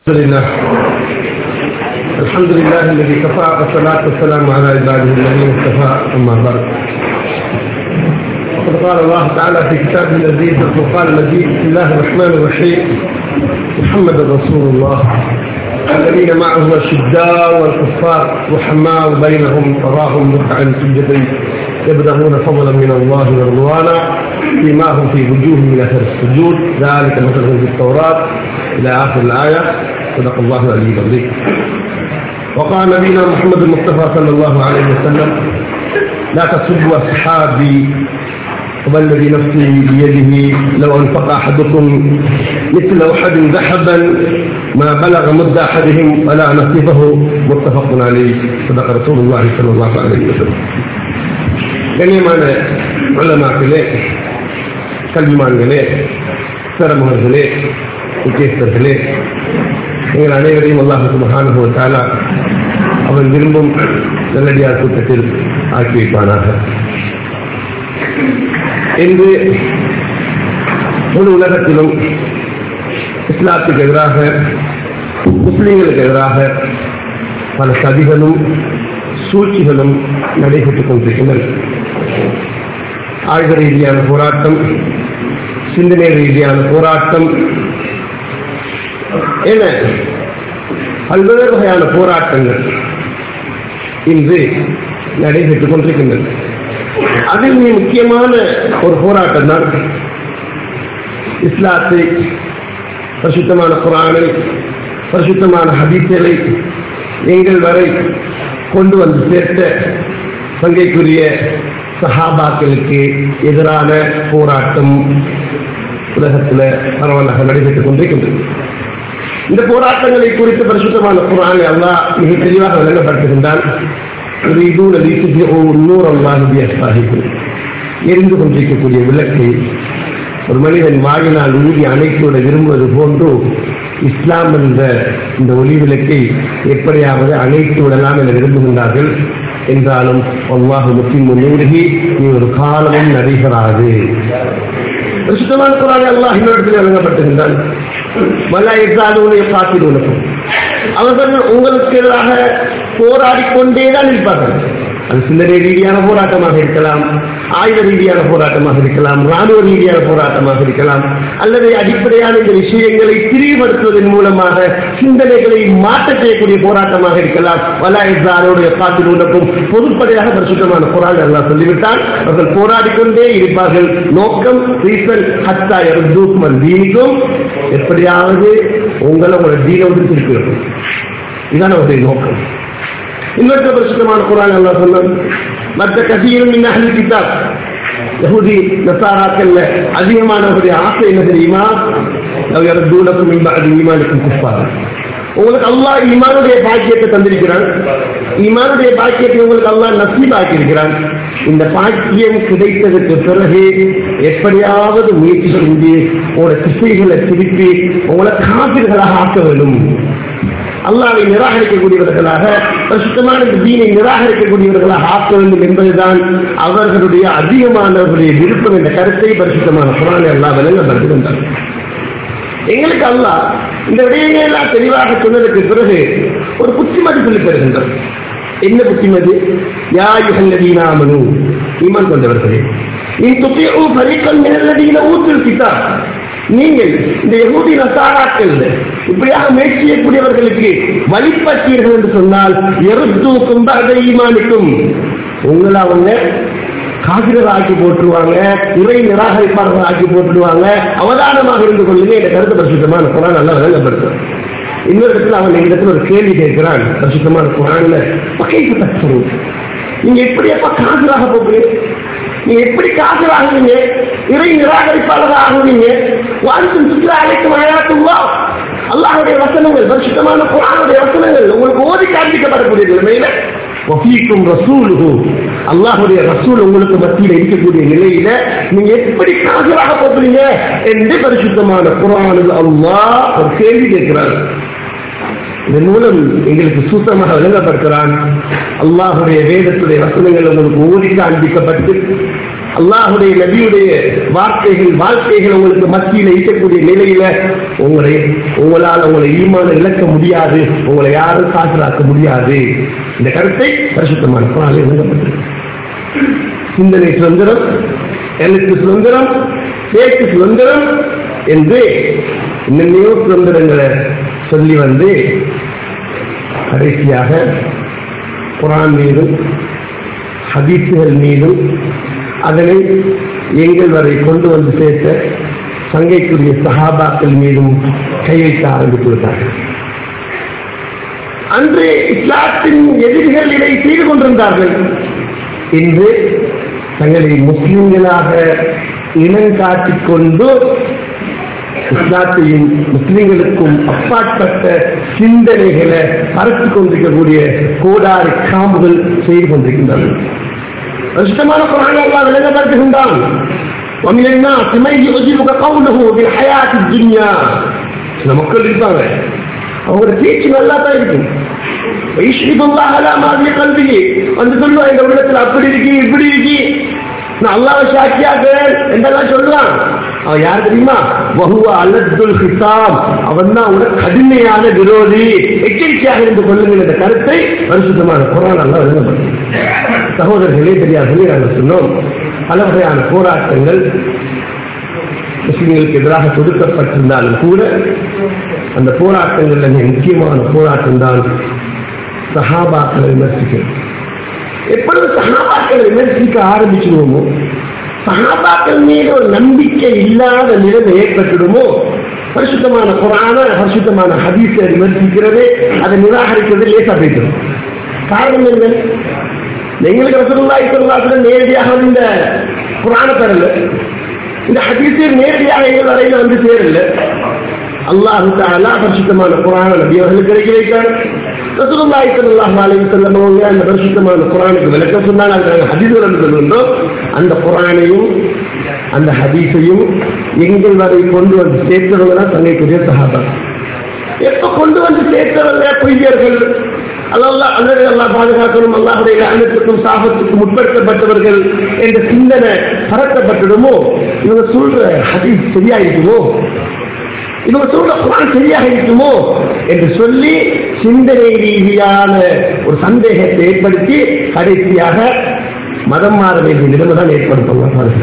الحمد لله الحمد لله الذي كفى والصلاة والسلام على عباده الذين اصطفى أما بعد وقد قال الله تعالى في كتابه العزيز الفرقان المجيد بسم الله الرحمن الرحيم محمد رسول الله الذين معه الشداء والكفار رحماء بينهم تراهم ركعا سجدا يبتغون فضلا من الله ورضوانا فيما هم في وجوههم من اثر السجود ذلك مثلهم في التوراه الى اخر الايه صدق الله العلي العظيم وقال نبينا محمد المصطفى صلى الله عليه وسلم لا تسبوا اصحابي والذي نفسي بيده لو انفق احدكم مثل احد ذهبا ما بلغ مد احدهم ولا نصيبه متفق عليه صدق رسول الله صلى الله عليه وسلم கண்ணியமான உலமாக்களே கல்விமான்களே சிரமர்களே முக்கியஸ்தர்களே எங்கள் அனைவரையும் அல்லாஹுக்கு மகானுபவத்தாலா அவன் விரும்பும் நல்லடியார் கூட்டத்தில் ஆக்கி வைப்பானாக இன்று முழு உலகத்திலும் இஸ்லாத்துக்கு எதிராக முஸ்லீம்களுக்கு எதிராக பல சதிகளும் சூழ்ச்சிகளும் நடைபெற்றுக் கொண்டிருக்கின்றன ஆயுத ரீதியான போராட்டம் சிந்தனை ரீதியான போராட்டம் என பல்வேறு வகையான போராட்டங்கள் இன்று நடைபெற்றுக் கொண்டிருக்கின்றன அதில் மிக முக்கியமான ஒரு போராட்டம் தான் இஸ்லாத்தை பரிசுத்தமான குரானை பரிசுத்தமான ஹதீஸ்களை எங்கள் வரை கொண்டு வந்து சேர்த்த பங்கைக்குரிய சஹாபாக்களுக்கு எதிரான போராட்டம் உலகத்தில் பரவலாக நடைபெற்றுக் கொண்டிருக்கின்றது இந்த போராட்டங்களை குறித்து பரிசுத்தமான குரானை அல்லாஹ் மிக தெளிவாக வழங்கப்படுத்துகின்றான் எரிந்து கொண்டிருக்கக்கூடிய விளக்கை ஒரு மனிதன் வாயினால் ஊதி அணைத்துவிட விரும்புவது போன்று இஸ்லாம் என்ற இந்த ஒளி விளக்கை எப்படியாவது அணைத்து விடலாம் என விரும்புகின்றார்கள் என்றாலும் அல்லாஹு முஸ்லிம் நூறுகி நீ ஒரு காலமும் நடைபெறாது சுத்தமான குரானை அல்லாஹ் இன்னொரு வழங்கப்பட்டிருந்தான் மல்லா எட்டாலுடைய காப்பீடு உலகம் அவர்கள் உங்களுக்கு எதிராக போராடி கொண்டேதான் இருப்பார்கள் அது சிந்தனை ரீதியான போராட்டமாக இருக்கலாம் ஆயுத ரீதியான போராட்டமாக இருக்கலாம் ராணுவ ரீதியான போராட்டமாக இருக்கலாம் அல்லது அடிப்படையான இந்த விஷயங்களை திரிவுபடுத்துவதன் மூலமாக சிந்தனைகளை மாற்ற செய்யக்கூடிய போராட்டமாக இருக்கலாம் வலாயுடைய காத்தில் உள்ளக்கும் பொதுப்படையாக பரிசுத்தமான போராட்டம் எல்லாம் சொல்லிவிட்டால் அவர்கள் போராடி கொண்டே இருப்பார்கள் நோக்கம் ரீசன் ஹத்தா எருக்கும் தீனிக்கும் எப்படியாவது உங்களை உங்களோட தீனை வந்து திருப்பி இதுதான் அவருடைய நோக்கம் இன்னொரு பரிசுத்தமான குரான் எல்லாம் சொன்னான் மற்ற கசியிலும் இன்னும் கிதாப் யகுதி நசாராக்கள்ல அதிகமானவருடைய ஆசை என்ன தெரியுமா தூரக்கும் அது ஈமானுக்கும் குப்பாரு உங்களுக்கு அல்லாஹ் ஈமானுடைய பாக்கியத்தை தந்திருக்கிறான் ஈமானுடைய பாக்கியத்தை உங்களுக்கு அல்லாஹ் நசீபாக்கி இருக்கிறான் இந்த பாக்கியம் கிடைத்ததற்கு பிறகு எப்படியாவது முயற்சி செஞ்சு உங்களோட திசைகளை திருப்பி உங்களை காப்பீர்களாக ஆக்க வேண்டும் அல்லாவை நிராகரிக்கக்கூடியவர்களாக பரிசுத்தமான இந்த தீனை நிராகரிக்கக்கூடியவர்களாக ஆக்க வேண்டும் என்பதுதான் அவர்களுடைய அதிகமானவர்களுடைய விருப்பம் என்ற கருத்தை பரிசுத்தமான புறானை அல்லா விளங்கப்படுத்துகின்றார் எங்களுக்கு அல்லா இந்த விடயங்களை எல்லாம் தெளிவாக சொன்னதற்கு பிறகு ஒரு புத்திமதி சொல்லி தருகின்றார் என்ன புத்திமதி யாயுகல்லதீனாமனு ஈமான் கொண்டவர்களே நீ துப்பியோ பரிக்கல் மேலதீன ஊத்தில் கிட்டா நீங்கள் இந்த யகுதி நசாராக்கள் இப்படியாக முயற்சி செய்யக்கூடியவர்களுக்கு வழிபட்டீர்கள் என்று சொன்னால் எருத்தூக்கும் அதை ஈமானுக்கும் உங்களை அவங்க காசிரர் ஆக்கி போட்டுருவாங்க இறை நிராகரிப்பாளர்கள் ஆக்கி போட்டுடுவாங்க அவதானமாக இருந்து கொள்ளுங்க இந்த கருத்து பரிசுத்தமான குரான் நல்லா விளங்கப்படுத்தும் இன்னொரு இடத்துல அவன் இந்த இடத்துல ஒரு கேள்வி கேட்கிறான் பரிசுத்தமான குரான்ல வகைக்கு தச்சுரும் நீங்க எப்படி எப்ப காசிராக போகிறீங்க நீங்க எப்படி காசல் ஆகுவீங்க இறை நிராகரிப்பாளர் ஆகுவீங்க வாழ்த்தும் சுற்றுலா அழைக்கும் ஆயாத்துவா அல்லாஹுடைய வசனங்கள் பரிசுத்தமான குரானுடைய வசனங்கள் உங்களுக்கு ஓதி காண்பிக்கப்படக்கூடிய நிலைமையில வஃபீக்கும் ரசூலுகு அல்லாஹுடைய ரசூல் உங்களுக்கு மத்தியில் இருக்கக்கூடிய நிலையில நீங்க எப்படி காசலாக போகிறீங்க என்று பரிசுத்தமான குரானில் அல்லாஹ் ஒரு கேள்வி கேட்கிறார் இதன் மூலம் எங்களுக்கு சூத்தமாக விளங்கப்படுத்துகிறான் அல்லாஹுடைய வேதத்துடைய வசனங்கள் உங்களுக்கு ஓடி காண்பிக்கப்பட்டு அல்லாஹுடைய நபியுடைய வார்த்தைகள் வாழ்க்கைகள் உங்களுக்கு மத்தியில் இருக்கக்கூடிய நிலையில உங்களை உங்களால் உங்களை ஈமான இழக்க முடியாது உங்களை யாரும் காசலாக்க முடியாது இந்த கருத்தை பரிசுத்தமான குரானில் எழுதப்பட்டிருக்கு சிந்தனை சுதந்திரம் எழுத்து சுதந்திரம் பேச்சு சுதந்திரம் என்று என்னென்னையோ சுதந்திரங்களை சொல்லி வந்து கடைசியாக குரான் மீதும் ஹதீசுகள் மீதும் அதனை எங்கள் வரை கொண்டு வந்து சேர்த்த சங்கைக்குரிய சஹாபாக்கள் மீதும் கை வைக்க ஆரம்பித்து விட்டார்கள் அன்று இஸ்லாத்தின் எதிரிகள் இதை செய்து கொண்டிருந்தார்கள் இன்று தங்களை முஸ்லிம்களாக இனங்காட்டிக் கொண்டு இஸ்லாத்தையும் முஸ்லிம்களுக்கும் அப்பாற்பட்ட சிந்தனைகளை பரப்பிக் கொண்டிருக்கக்கூடிய கோடாரி காம்புகள் செய்து கொண்டிருக்கின்றனர் சுத்தமான குரான் அல்லாஹ் விளங்கப்படுத்துகின்றான் ومن الناس من يعجبك قوله بالحياة الدنيا சில மக்கள் இருப்பாங்க அவங்களோட பேச்சு நல்லா தான் இருக்கும் வைஷ்ணிபல்லா அலாமாதிய கல்வியே வந்து சொல்லுவா இந்த உள்ளத்துல அப்படி இருக்கு இப்படி இருக்கு நான் அல்லாஹ் சாட்சியாக்குறேன் என்றெல்லாம் சொல்லுவான் அவன் யார் தெரியுமா வகுவ அலத்துல் ஹிசாம் அவன் தான் உனக்கு கடுமையான விரோதி எச்சரிக்கையாக இருந்து கொள்ளுங்கள் என்ற கருத்தை பரிசுத்தமான குரான் அல்ல எழுதப்பட்டது சகோதரர்களே தெரியாதே நாங்கள் சொன்னோம் பல வகையான போராட்டங்கள் முஸ்லிம்களுக்கு எதிராக தொடுக்கப்பட்டிருந்தாலும் கூட அந்த போராட்டங்கள்ல மிக முக்கியமான போராட்டம் தான் சஹாபாக்களை விமர்சிக்கிறது எப்பொழுது சஹாபாக்களை விமர்சிக்க ஆரம்பிச்சிடுவோமோ சஹாபாக்கள் மீது ஒரு நம்பிக்கை இல்லாத நிலைமை ஏற்பட்டுடுமோ பரிசுத்தமான குரான பரிசுத்தமான ஹதீஸை விமர்சிக்கிறது அதை நிராகரிக்கிறது லேசா போயிடும் காரணம் என்ன எங்களுக்கு ரசூலுல்லாஹி ஸல்லல்லாஹு அலைஹி வஸல்லம் நேரடியாக வந்து இந்த குரான தரல இந்த ஹதீஸை நேரடியாக எங்கள் வரையில வந்து சேரல அல்லாஹு தஆலா பரிசுத்தமான குரான நபி அவர்களுக்கு இறக்கி வைத்தார் ரசூலுல்லாஹி ஸல்லல்லாஹு அலைஹி வஸல்லம் அவங்க அந்த பரிசுத்தமான குரானுக்கு விளக்கம் சொன்னாங்க அது நாங்கள் ஹதீஸ்கள் என்று சொல்கின்றோம் அந்த குரானையும் அந்த ஹதீஸையும் எங்கள் வரை கொண்டு வந்து சேர்த்தவங்க தான் தங்கைக்குரிய சஹாபா எப்ப கொண்டு வந்து சேர்த்தவங்க பொய்யர்கள் அல்லா அல்லது அல்லா பாதுகாக்கணும் அல்லாஹுடைய அன்னத்துக்கும் சாபத்துக்கும் உட்படுத்தப்பட்டவர்கள் என்ற சிந்தனை பறக்கப்பட்டுடுமோ இவங்க சொல்ற ஹதீஸ் சரியா இருக்குமோ இவங்க சொல்ற குரான் சரியாக இருக்குமோ என்று சொல்லி சிந்தனை ரீதியான ஒரு சந்தேகத்தை ஏற்படுத்தி கடைசியாக மதம் மாற வேண்டிய நிலைமை தான் ஏற்படுத்தும்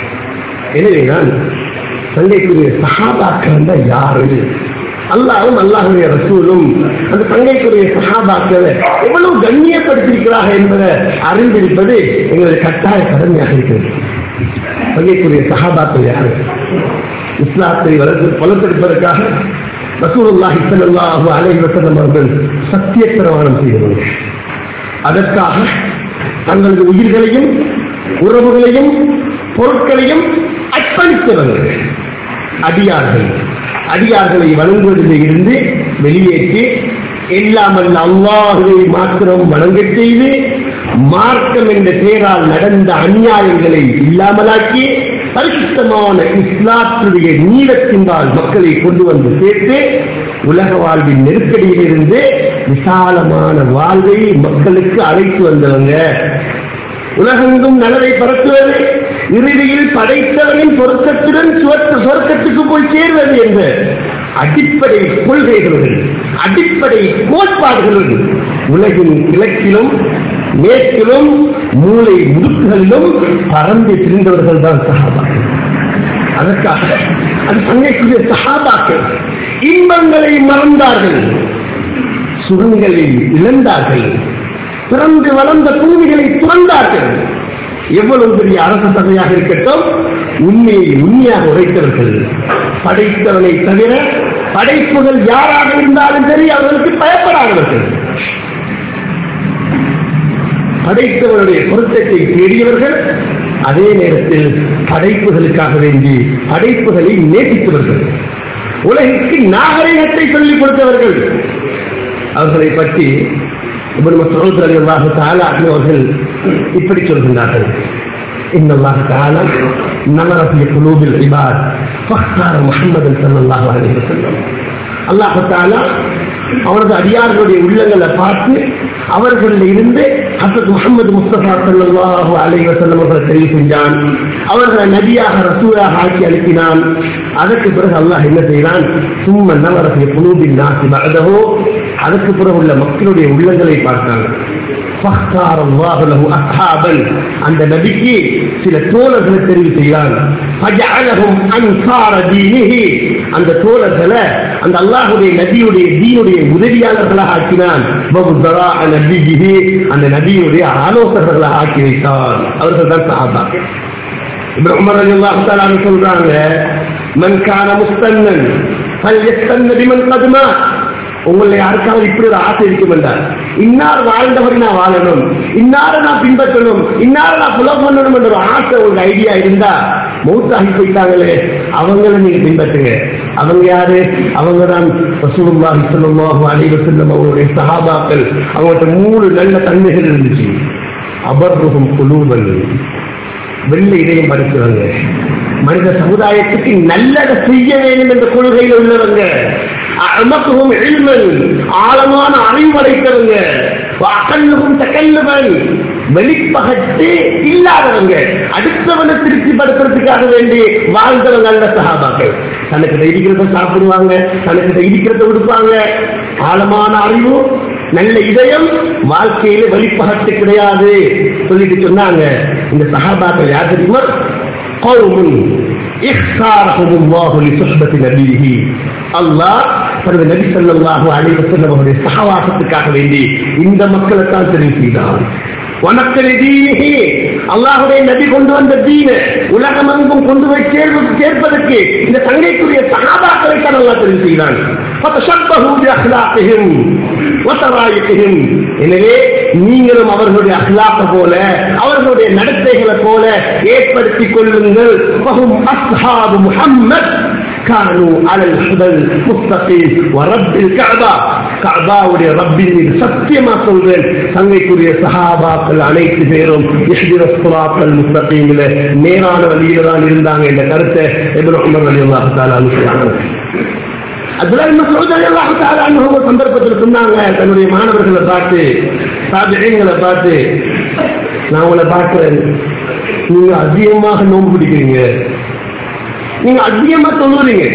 எனவேதான் சண்டைக்குரிய சகாபாக்கள் யாரு அல்லாவும் அல்லாஹுடைய ரசூலும் அந்த தங்கைக்குரிய சகாபாக்களை எவ்வளவு கண்ணியப்படுத்தியிருக்கிறார்கள் என்பதை அறிந்திருப்பது எங்களுடைய கட்டாய கடமையாக இருக்கிறது தங்கைக்குரிய சகாபாக்கள் யாரு இஸ்லாத்தை வளர்த்து வளர்த்தெடுப்பதற்காக ரசூலுல்லாஹி ஸல்லல்லாஹு அலைஹி வஸல்லம் அவர்கள் சத்திய பிரமாணம் செய்தவர்கள் அதற்காக தங்களது உயிர்களையும் உறவுகளையும் பொருட்களையும் அர்ப்பணித்தவர்கள் அடியார்கள் அடியார்களை வணங்குவதில் இருந்து வெளியேற்றி எல்லாமல் அல்லாஹுவை மாத்திரம் வணங்கச் செய்து மார்க்கம் என்ற பெயரால் நடந்த அநியாயங்களை இல்லாமலாக்கி பரிசுத்தமான இஸ்லாத்துடைய நீளத்தினால் மக்களை கொண்டு வந்து சேர்த்து உலக வாழ்வின் நெருக்கடியிலிருந்து விசாலமான வாழ்வை மக்களுக்கு அழைத்து வந்தவங்க உலகெங்கும் நலவை பரத்துவது இறுதியில் படைத்தவனின் பொருத்தத்துடன் சுவர்க்க சொர்க்கத்துக்கு போய் சேர்வது என்ற அடிப்படை கொள்கைகளுடன் அடிப்படை கோட்பாடுகளுடன் உலகின் கிழக்கிலும் மேற்கிலும் மூளை முடுக்குகளிலும் பறந்து திரிந்தவர்கள் தான் சகாபாக்கள் அதற்காக அது தங்கைக்குரிய சகாபாக்கள் இன்பங்களை மறந்தார்கள் சுகங்களை இழந்தார்கள் பிறந்து வளர்ந்த பூமிகளை துறந்தார்கள் எவ்வளவு பெரிய அரச சபையாக இருக்கட்டும் உண்மையை உண்மையாக உரைத்தவர்கள் படைத்தவனை தவிர படைப்புகள் யாராக இருந்தாலும் சரி அவர்களுக்கு பயப்படாதவர்கள் படைத்தவருடைய பொருத்தத்தை தேடியவர்கள் அதே நேரத்தில் படைப்புகளுக்காக வேண்டி படைப்புகளை நேசித்தவர்கள் உலகிற்கு நாகரிகத்தை சொல்லிக் கொடுத்தவர்கள் அவர்களை பற்றி இப்னு மஸ்ஊத் ரலியல்லாஹு தஆலா அன்ஹு அவர்கள் இப்படி சொல்கின்றார்கள் إن الله تعالى نظر في قلوب العباد فاختار محمدا صلى الله عليه وسلم الله تعالى அவரது அடியார்களுடைய உள்ளங்களை பார்த்து அவர்களில் இருந்து ஹசத் முகமது முஸ்தபா சல்லாஹூ அலைஹி வஸல்லம் அவர்களை தெரிவு செஞ்சான் அவர்களை நபியாக ரசூலாக ஆக்கி அனுப்பினான் அதற்கு பிறகு அல்லாஹ் என்ன செய்தான் சும்ம நவரசிய குலூபின் நாசி பகதவோ அதற்கு பிறகு உள்ள மக்களுடைய உள்ளங்களை பார்த்தாங்க فاختار الله له اصحابا அந்த நபிக்கு சில தோழர்களை தெரிவு செய்தான் فجعلهم انصار دينه அந்த தோழர்களை அந்த அல்லாஹ்வுடைய நபியுடைய தீனுடைய உதவியாளர்களாக ஆக்கினான் வகுதரா நபிஹி அந்த நபியுடைய ஆலோசகர்களாக ஆக்கி வைத்தான் அவர்கள் தான் சஹாபா இப்னு உமர் ரலியல்லாஹு தஆலா சொல்றாங்க மன் கான முஸ்தன்னன் فليستن بمن قد مات உங்களை யாருக்காவது இப்படி ஒரு ஆசை இருக்கும் என்றால் இன்னார் வாழ்ந்தவரை நான் வாழணும் இன்னார நான் பின்பற்றணும் இன்னார நான் புலோ பண்ணணும் என்ற ஒரு ஆசை ஒரு ஐடியா இருந்தா மௌத்தாகி போயிட்டாங்களே அவங்கள நீங்க பின்பற்றுங்க அவங்க யாரு அவங்க தான் ரசூலுல்லாஹி ஸல்லல்லாஹு அலைஹி வஸல்லம் அவங்களுடைய சஹாபாக்கள் அவங்கள்ட்ட மூணு நல்ல தன்மைகள் இருந்துச்சு அபர்ருகும் குலூபல் வெள்ளை இதயம் படைத்தவங்க மனித சமுதாயத்துக்கு நல்லதை செய்ய வேண்டும் என்ற கொள்கையில் உள்ளவங்க அமக்குவும் எழில்மன் ஆழமான அறிவு படைத்தவங்க அகல்லுகும் தகல்லுவன் வெளிப்பகத்து இல்லாதவங்க அடுத்தவனை திருப்திப்படுத்துறதுக்காக வேண்டி வாழ்ந்தவங்க அல்ல சகாபாக்கள் தனக்கு இருக்கிறத சாப்பிடுவாங்க தனக்கு இருக்கிறத விடுப்பாங்க ஆழமான அறிவு நல்ல இதயம் வாழ்க்கையில வெளிப்பகத்து கிடையாது சொல்லிட்டு சொன்னாங்க இந்த சகாபாக்கள் யார் தெரியுமா قوم اختارهم الله لصحبة نبيه الله தனது நபி ஸல்லல்லாஹு அலைஹி வஸல்லம் அவருடைய சஹவாசத்துக்காக வேண்டி இந்த மக்களை தான் தெரிவு செய்தார் வணக்கல் தீனிஹி அல்லாஹுடைய நபி கொண்டு வந்த தீன உலகமெங்கும் கொண்டு போய் சேர்வது சேர்ப்பதற்கு இந்த தங்கைக்குரிய சகாபாக்களை தான் அல்லாஹ் தெரிவு செய்தான் فَتَشَبَّهُوا بِأَخْلَاقِهِمْ وَتَرَائِقِهِمْ எனவே நீங்களும் அவர்களுடைய அஹ்லாக்க போல அவர்களுடைய நடத்தைகளை போல ஏற்படுத்திக் கொள்ளுங்கள் فَهُمْ أَصْحَابُ محمد كانوا على الهدى المستقيم ورب الكعبة கஅபாவுடைய ரப்பின் மீது சத்தியமா சொல்றேன் தங்கைக்குரிய சஹாபாக்கள் அனைத்து பேரும் இஹ்திர ஸிராத்தல் முஸ்தகீமில நேரான வழியில தான் இருந்தாங்க என்ற கருத்தை இப்னு உமர் ரலியல்லாஹு தஆலா அனுப்பினாங்க அப்துல்லா இப்னு மஸ்ஊத் ரலியல்லாஹு தஆலா அன்ஹு ஒரு சந்தர்ப்பத்தில் சொன்னாங்க தன்னுடைய மாணவர்களை பார்த்து தாபிஈன்களை பார்த்து நான் உங்களை பார்க்கிறேன் நீங்க அதிகமாக நோன்பு பிடிக்கிறீங்க நீங்க அதிகமா தொழுறீங்க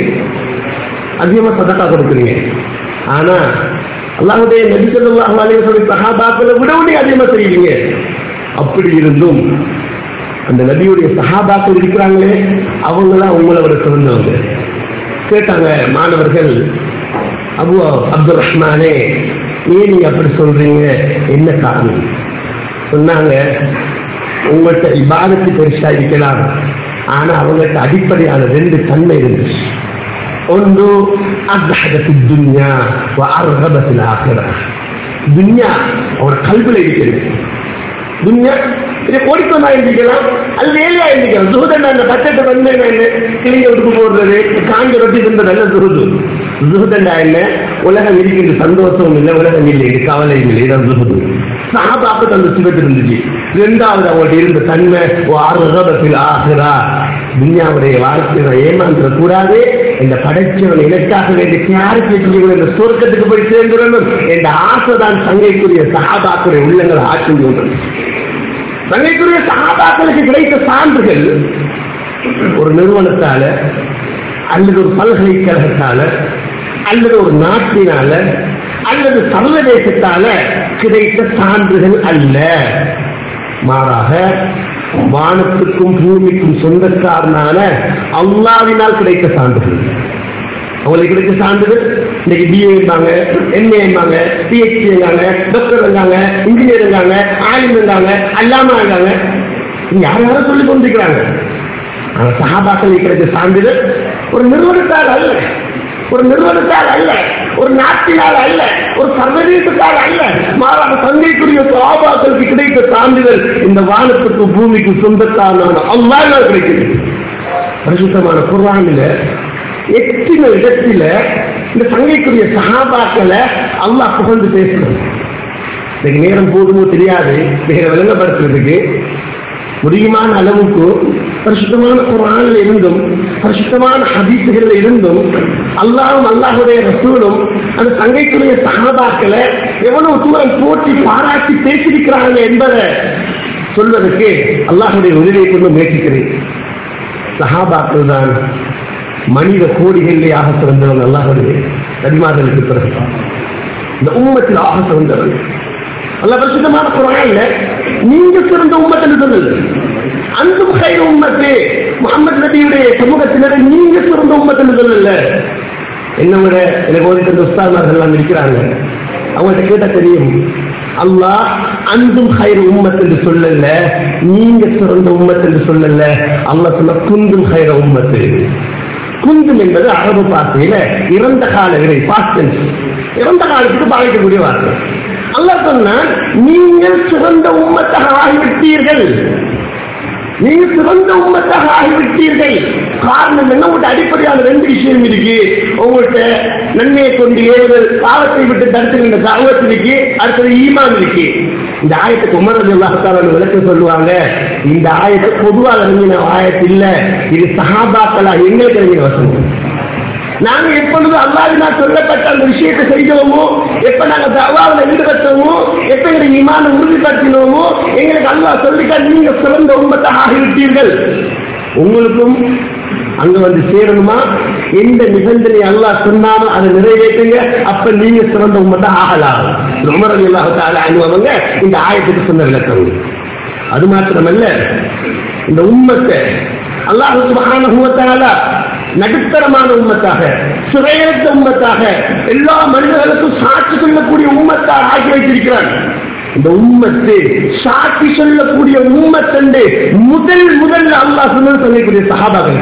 அதிகமா சதக்கா கொடுக்குறீங்க ஆனா அல்லாஹுடைய நபி ஸல்லல்லாஹு அலைஹி வஸல்லம் சஹாபாக்களை விட விட அதிகமா செய்வீங்க அப்படி இருந்தும் அந்த நபியுடைய சஹாபாக்கள் இருக்கிறாங்களே அவங்களாம் உங்களை விட சிறந்தவங்க கேட்டாங்க மாணவர்கள் அபு அப்துல் ரஹ்மானே ஏன் நீங்க அப்படி சொல்றீங்க என்ன காரணம் சொன்னாங்க உங்கள்கிட்ட இபாதத்து பெருசா இருக்கலாம் ஆனா அவங்கள்ட்ட அடிப்படையான ரெண்டு தன்மை இருந்துச்சு ஒன்று அஸ்ஹதத்து துன்யா வ அர்ஹபத்தில் ஆகிரா துன்யா அவனோட கல்வியில் இருக்கிறது துன்யா இதை கோடிக்கொண்டா இருந்திக்கலாம் அது வேலையா இருந்திக்கலாம் சுகுதண்டா அந்த பச்சத்தை வந்து என்ன கிளிங்க விட்டு போடுறது காஞ்ச ரொட்டி தின்ற நல்ல சுகுது சுகுதண்டா என்ன உலகம் இருக்கின்ற சந்தோஷம் இல்லை உலகம் இல்லை இது கவலை இல்லை இதான் சுகுது சாபாக்கு அந்த சிவத்து இருந்துச்சு இரண்டாவது அவங்கள்ட்ட இருந்த தன்மை ஆறுதத்தில் ஆகிறா துன்யாவுடைய வாழ்க்கையை ஏமாந்துட கூடாது இந்த படைச்சவன் எனக்காக வேண்டிய யாருக்கு வச்சுக்கணும் இந்த சொர்க்கத்துக்கு போய் சேர்ந்துடணும் என்ற ஆசைதான் தங்கைக்குரிய சகாபாக்குடைய உள்ளங்களை ஆட்சி கொண்டது தங்கைக்குரிய சகாபாக்களுக்கு கிடைத்த சான்றுகள் ஒரு நிறுவனத்தால அல்லது ஒரு பல்கலைக்கழகத்தால அல்லது ஒரு நாட்டினால அல்லது சர்வதேசத்தால கிடைத்த சான்றுகள் அல்ல மாறாக வானத்துக்கும் பூமிக்கும் சொந்தக்காரனான அல்லாவினால் கிடைத்த சான்றுகள் அவங்களுக்கு கிடைச்ச சான்றிதழ் இன்னைக்கு பிஏ இருந்தாங்க எம்ஏ இருந்தாங்க பிஹெச்டி இருந்தாங்க டாக்டர் இருந்தாங்க இன்ஜினியர் இருந்தாங்க ஆயுள் இருந்தாங்க அல்லாம இருந்தாங்க இங்க யார் யாரும் சொல்லி கொண்டிருக்கிறாங்க ஆனா சகாபாக்கள் கிடைச்ச சான்றிதழ் ஒரு நிறுவனத்தால் அல்ல ஒரு நிறுவனத்தால் அல்ல ஒரு நாட்டினால் அல்ல ஒரு சர்வதேசத்தால் அல்ல மாறாக தங்கைக்குரிய சகாபாக்களுக்கு கிடைத்த சான்றிதழ் இந்த வானத்துக்கு பூமிக்கு சொந்தத்தாலான அல்லாஹ் கிடைக்குது பரிசுத்தமான குர்ஆனில எத்தனை இடத்துல இந்த சங்கைக்குரிய சகாபாக்களை அல்லாஹ் புகழ்ந்து பேசணும் இன்னைக்கு நேரம் போதுமோ தெரியாது வேற விளங்கப்படுத்துறதுக்கு முடியுமான அளவுக்கு பரிசுத்தமான குரானில் இருந்தும் பரிசுத்தமான ஹதீசுகளில் இருந்தும் அல்லாஹும் அல்லாஹுடைய ரசூலும் அந்த தங்கைக்குரிய சகாபாக்களை எவ்வளவு தூரம் போட்டி பாராட்டி பேசியிருக்கிறாங்க என்பதை சொல்வதற்கு அல்லாஹுடைய உதவியை கொண்டு முயற்சிக்கிறேன் சஹாபாக்கள் தான் மனித கோடிகளிலே ஆக சிறந்தவன் அல்லாஹுடைய நபிமாதலுக்கு பிறகு இந்த உம்மத்தில் ஆக சிறந்தவன் அல்ல பிரசித்தமான குரான்ல நீங்க சிறந்த உம்மத்தில் சொன்னது அந்த கை உம்மத்து முகமது நபியுடைய சமூகத்தினர் நீங்க சிறந்த உம்மத்தில் சொல்லல என்ன விட எனக்கு ஓடி தந்த உஸ்தாமார்கள் எல்லாம் இருக்கிறாங்க அவங்கள்ட்ட கேட்டா தெரியும் அல்லாஹ் அந்தும் ஹைர் உம்மத் என்று சொல்லல நீங்க சிறந்த உம்மத் என்று சொல்லல அல்லாஹ் சொல்ல குந்தும் ஹைர உம்மத்து குந்தும் என்பது அரபு பாசையில இறந்த கால விரை பாஸ்டன்ஸ் இறந்த காலத்துக்கு பாதிக்கக்கூடிய வார்த்தை அல்லாஹ் சொன்னா நீங்கள் சிறந்த உம்மத்தாக ஆகிவிட்டீர்கள் நீங்க சிறந்த உம்மத்தாக ஆகிவிட்டீர்கள் காரணம் என்ன உங்கள்கிட்ட அடிப்படையான ரெண்டு விஷயம் இருக்கு உங்கள்கிட்ட நன்மையை கொண்டு ஏறுதல் பாவத்தை விட்டு தடுத்துகின்ற தாவத் இருக்கு அடுத்தது ஈமான் இருக்கு இந்த ஆயத்துக்கு உமரது அல்லாஹால விளக்க சொல்லுவாங்க இந்த ஆயத்தை பொதுவாக இறங்கின ஆயத்து இல்ல இது சஹாபாக்களா எங்களுக்கு இறங்கின வசனம் நாங்க எப்பொழுது அல்லாவினால் சொல்லப்பட்ட அந்த விஷயத்தை செய்தோமோ எப்ப நாங்க தவாவில் ஈடுபட்டோமோ எப்ப எங்களுக்கு இமான உறுதிப்படுத்தினோமோ எங்களுக்கு அல்லாஹ் சொல்லிட்டா நீங்க சிறந்த உண்மத்தாக ஆகிவிட்டீர்கள் உங்களுக்கும் அங்க வந்து சேரணுமா எந்த நிபந்தனை அல்லாஹ் சொன்னாலும் அதை நிறைவேற்றுங்க அப்ப நீங்க சிறந்த உண்மத்தை ஆகலாம் உமர் அலி அல்லாஹால அனுபவங்க இந்த ஆயத்துக்கு சொன்ன விளக்கம் அது மாத்திரமல்ல இந்த உண்மத்தை அல்லாஹு சுபஹானஹு வ தஆலா நடுத்தரமான உம்மத்தாக சிறையற்ற உம்மத்தாக எல்லா மனிதர்களுக்கும் சாட்சி சொல்லக்கூடிய உம்மத்தாக ஆக்கி வைத்திருக்கிறார் இந்த உம்மத்து சாட்சி சொல்லக்கூடிய உம்மத்தண்டு முதல் முதல் அல்லாஹ் சொன்னது சொல்லக்கூடிய சஹாபாக்கள்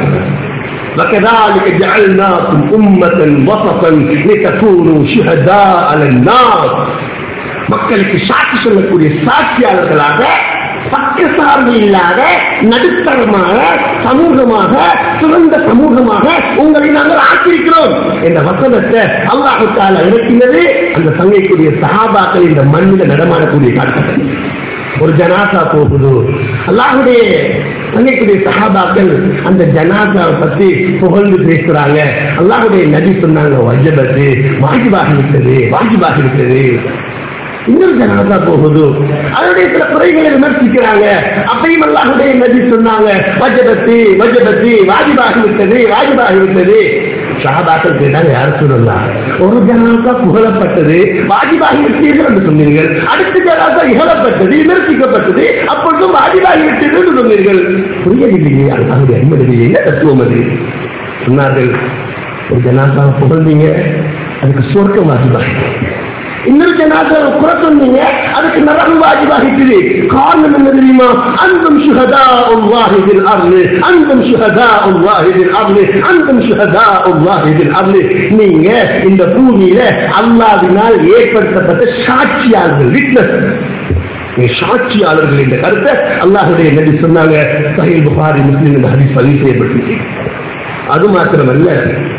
وكذلك جعلناكم أمة وسطا لتكونوا شهداء على الناس மக்களுக்கு சாட்சி சொல்லக்கூடிய சாட்சியாளர்களாக பக்கசார்பு இல்லாத நடுத்தரமாக சமூகமாக சிறந்த சமூகமாக உங்களை நாங்கள் ஆக்கியிருக்கிறோம் என்ற வசனத்தை அல்லாஹால இறக்கினது அந்த சங்கைக்குரிய சகாபாக்கள் இந்த மண்ணில் நடமாடக்கூடிய காட்சிகள் ஒரு ஜனாசா போகுது அல்லாஹுடைய சங்கைக்குரிய சகாபாக்கள் அந்த ஜனாசாவை பத்தி புகழ்ந்து பேசுறாங்க அல்லாஹுடைய நபி சொன்னாங்க வஜபத்து வாஜிபாகி விட்டது வாஜிபாகி விட்டது இன்னொரு ஜனாதா போகுது அதனுடைய சில குறைகளை விமர்சிக்கிறாங்க அப்பையும் அல்லாஹுடைய நபி சொன்னாங்க வஜபத்தி வஜபத்தி வாஜிபாகி விட்டது வாஜிபாகி விட்டது ஷஹாபாக்கள் கேட்டாங்க யார் சொல்லலாம் ஒரு ஜனாதா புகழப்பட்டது வாஜிபாகி விட்டீர்கள் என்று சொன்னீர்கள் அடுத்த ஜனாதா இகழப்பட்டது விமர்சிக்கப்பட்டது அப்பொழுதும் வாஜிபாகி விட்டது என்று சொன்னீர்கள் புரியவில்லையே அல்லாஹுடைய அனுமதி என்ன தத்துவம் அது சொன்னார்கள் ஒரு ஜனாதா புகழ்ந்தீங்க அதுக்கு சொர்க்கம் வாஜிபாகி இன்னொரு ஜனாதாவை குறை சொன்னீங்க அதுக்கு நரகம் வாஜிபாகிட்டுது காரணம் என்ன தெரியுமா அந்தம் சுகதா வாஹிதில் அருள் அந்தம் சுகதா வாஹிதில் அருள் அந்தம் சுகதா வாஹிதில் அருள் நீங்க இந்த பூமியில அல்லாவினால் ஏற்படுத்தப்பட்ட சாட்சியாளர்கள் விட்னஸ் சாட்சியாளர்கள் என்ற கருத்தை அல்லாஹுடைய நபி சொன்னாங்க சஹீல் புகாரி முஸ்லிம் இந்த ஹதீஸ் பதிவு செய்யப்பட்டிருக்கு அது மாத்திரமல்ல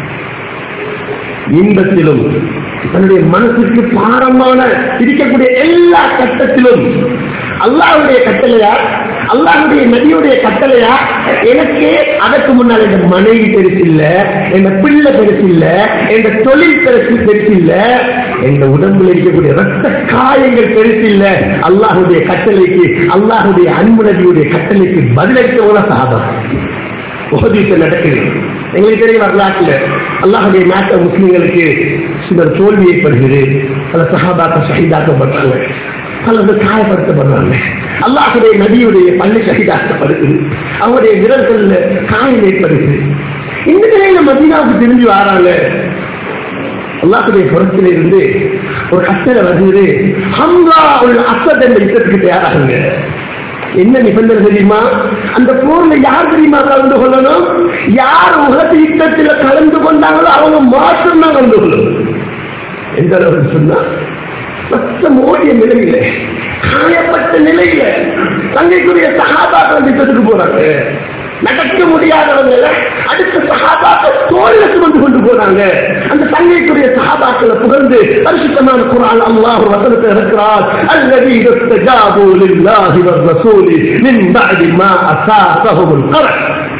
இன்பத்திலும் தன்னுடைய மனசுக்கு பாரமான இருக்கக்கூடிய எல்லா கட்டத்திலும் அல்லாஹுடைய கட்டளையா அல்லாஹுடைய நபியுடைய கட்டளையா எனக்கு அதற்கு முன்னால் என் மனைவி பெருசு இல்ல என் பிள்ளை பெருசு இல்ல என் தொழில் பெருசு பெருசு இல்ல என் உடம்புல இருக்கக்கூடிய ரத்த காயங்கள் பெருசு இல்ல அல்லாஹுடைய கட்டளைக்கு அல்லாஹுடைய அன்பு நபியுடைய கட்டளைக்கு பதிலளித்தவங்கள சாதம் உபதீச நடக்குது எங்களுக்கு தெரியும் வரலாற்றுல அல்லாஹுடைய நாட்ட முஸ்லிம்களுக்கு சிலர் தோல்வி ஏற்படுகிறது பல சகாபாக்க சகிதாக்கப்படுறாங்க பலர் காயப்படுத்தப்படுறாங்க அல்லாஹுடைய நபியுடைய பள்ளி சகிதாக்கப்படுது அவருடைய விரல்கள்ல காயம் ஏற்படுது இந்த நிலையில மதீனாவுக்கு திரும்பி வராங்க அல்லாஹுடைய புறத்தில இருந்து ஒரு கட்டளை வருகிறது ஹம்லா உள்ள அசத் என்ற யுத்தத்துக்கு தயாராகுங்க என்ன நிபந்தனை தெரியுமா அந்த போர்ல யார் தெரியுமா கலந்து கொள்ளணும் யார் உலக யுத்தத்தில் கலந்து கொண்டாங்களோ அவங்க மாற்றம் தான் கலந்து கொள்ளணும் எந்த அளவுக்கு சொன்னா ரத்தம் ஓடிய நிலையில காயப்பட்ட நிலையில தங்கைக்குரிய சகாபாக்கள் யுத்தத்துக்கு போறாங்க நடக்க முடியாதவங்க அடுத்த சகாபாக்கள் தோல்ல சுமந்து கொண்டு போனாங்க அந்த தங்கைக்குரிய சகாபாக்களை புகழ்ந்து பரிசுத்தமான குரான் அல்லாஹ் வசனத்தை இருக்கிறார் அல்லது استجابوا لله والرسول من بعد ما أصابهم القرح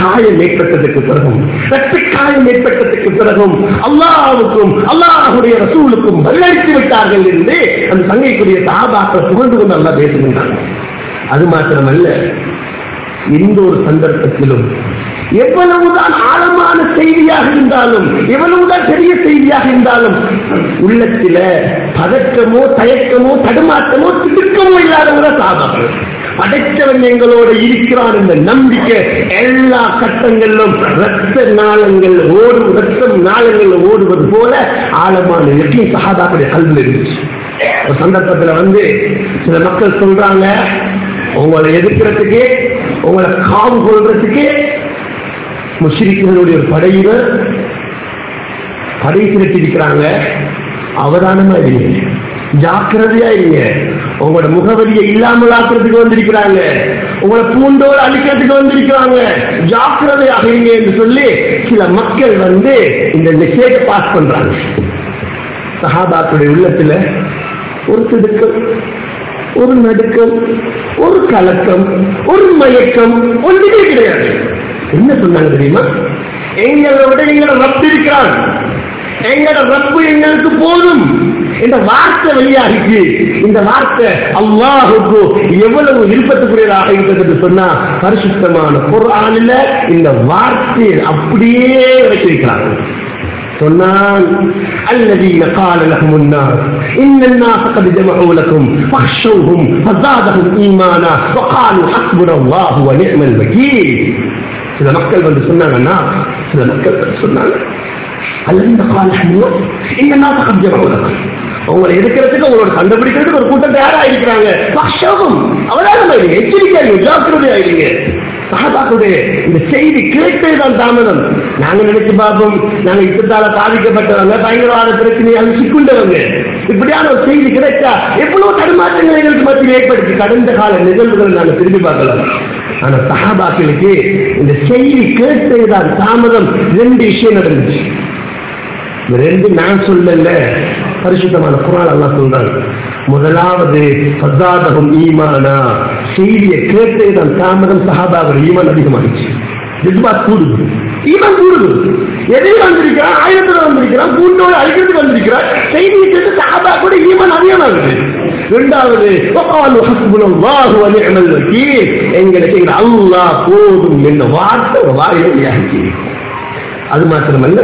காயம் ஏற்பட்டதுக்கு பிறகும் ரத்த காயம் ஏற்பட்டதுக்கு பிறகும் அல்லாஹ்வுக்கும் அல்லாஹுடைய ரசூலுக்கும் பதிலளித்து விட்டார்கள் என்று அந்த சங்கைக்குரிய சாபாக்கள் புகழ்ந்து கொண்டு அல்லா பேசுகின்றாங்க அது மாத்திரமல்ல எந்த ஒரு சந்தர்ப்பத்திலும் எவ்வளவுதான் ஆழமான செய்தியாக இருந்தாலும் எவ்வளவுதான் பெரிய செய்தியாக இருந்தாலும் உள்ளத்தில பதற்றமோ தயக்கமோ தடுமாற்றமோ திடுக்கமோ இல்லாதவங்க சாபாக்கள் படைத்தவன் எங்களோட இருக்கிறான் என்ற நம்பிக்கை எல்லா கட்டங்களிலும் ரத்த நாளங்கள் ஓடும் ரத்தம் நாளங்கள் ஓடுவது போல ஆழமான வெற்றி சகாதாக்குடைய கல்வியில் இருந்துச்சு ஒரு சந்தர்ப்பத்தில் வந்து சில மக்கள் சொல்றாங்க உங்களை எதிர்க்கிறதுக்கு உங்களை காவு கொள்றதுக்கு முஸ்லிம்களுடைய ஒரு படையினர் படை திரட்டிருக்கிறாங்க அவதானமா இருங்க ஜாக்கிரதையா இருங்க உங்களோட முகவரியை இல்லாமல் ஆக்குறதுக்கு வந்திருக்கிறாங்க உங்களை பூண்டோடு அழிக்கிறதுக்கு வந்திருக்கிறாங்க ஜாக்கிரதையாக இருங்க என்று சொல்லி சில மக்கள் வந்து இந்த மெசேஜ் பாஸ் பண்றாங்க சஹாபாக்களுடைய உள்ளத்துல ஒரு திடுக்கம் ஒரு நடுக்கம் ஒரு கலக்கம் ஒரு மயக்கம் ஒன்றுமே கிடையாது என்ன சொன்னாங்க தெரியுமா எங்களை விட எங்களை ரப்பு இருக்கிறான் எங்களோட ரப்பு எங்களுக்கு போதும் இந்த வார்த்தை வெளியாகிச்சு இந்த வார்த்தை அல்லாஹுக்கு எவ்வளவு விருப்பத்துக்குரியதாக இருக்கிறது என்று சொன்னா பரிசுத்தமான குர்ஆனில் இந்த வார்த்தையை அப்படியே வச்சிருக்கிறாங்க சொன்னான் الذين قال لهم الناس إن الناس قد جمعوا لكم فاخشوهم فزادهم إيمانا وقالوا حسبنا الله ونعم الوكيل சில மக்கள் வந்து சொன்னாங்கன்னா சில மக்கள் வந்து சொன்னாங்க அல்லது கால இந்த நாச கப்ஜம் உங்களை எதுக்கிறதுக்கு உங்களோட கண்டுபிடிக்கிறதுக்கு ஒரு கூட்டம் தயாரா இருக்கிறாங்க பக்ஷம் அவராக எச்சரிக்கை ஜாக்கிரதை ஆயிடுங்க சகாபாக்களுடைய இந்த செய்தி கேட்டே தான் தாமதம் நாங்க நினைச்சு பார்ப்போம் நாங்க யுத்தத்தால பாதிக்கப்பட்டவங்க பயங்கரவாத பிரச்சனையால் சிக்குண்டவங்க இப்படியான ஒரு செய்தி கிடைச்சா எவ்வளவு தடுமாற்றங்கள் எங்களுக்கு மத்தியில் ஏற்படுத்தி கடந்த கால நிகழ்வுகளை நாங்க திரும்பி பார்க்கலாம் ஆனா சகாபாக்களுக்கு இந்த செய்தி கேட்டே தான் தாமதம் ரெண்டு விஷயம் நடந்துச்சு இந்த ரெண்டு நான் சொல்லல பரிசுத்தமான குரான் எல்லாம் சொல்றாங்க முதலாவது பசாதகம் ஈமானா செய்தியை கேட்டே தான் தாமதம் சஹாபாவோட ஈமான் அதிகமாகிச்சு ஜித்பாத் கூடுது ஈமான் கூடுது எதையும் வந்திருக்கிறான் ஆயிரத்துல வந்திருக்கிறான் கூண்டோடு அழிக்கிறதுக்கு வந்திருக்கிறான் செய்தியை கேட்டு சஹாபா கூட ஈமான் அதிகமாகுது இரண்டாவது எங்களுக்கு எங்க அல்லாஹ் போதும் என்ற வார்த்தை ஒரு வாயிலாகி அது மாத்திரமல்ல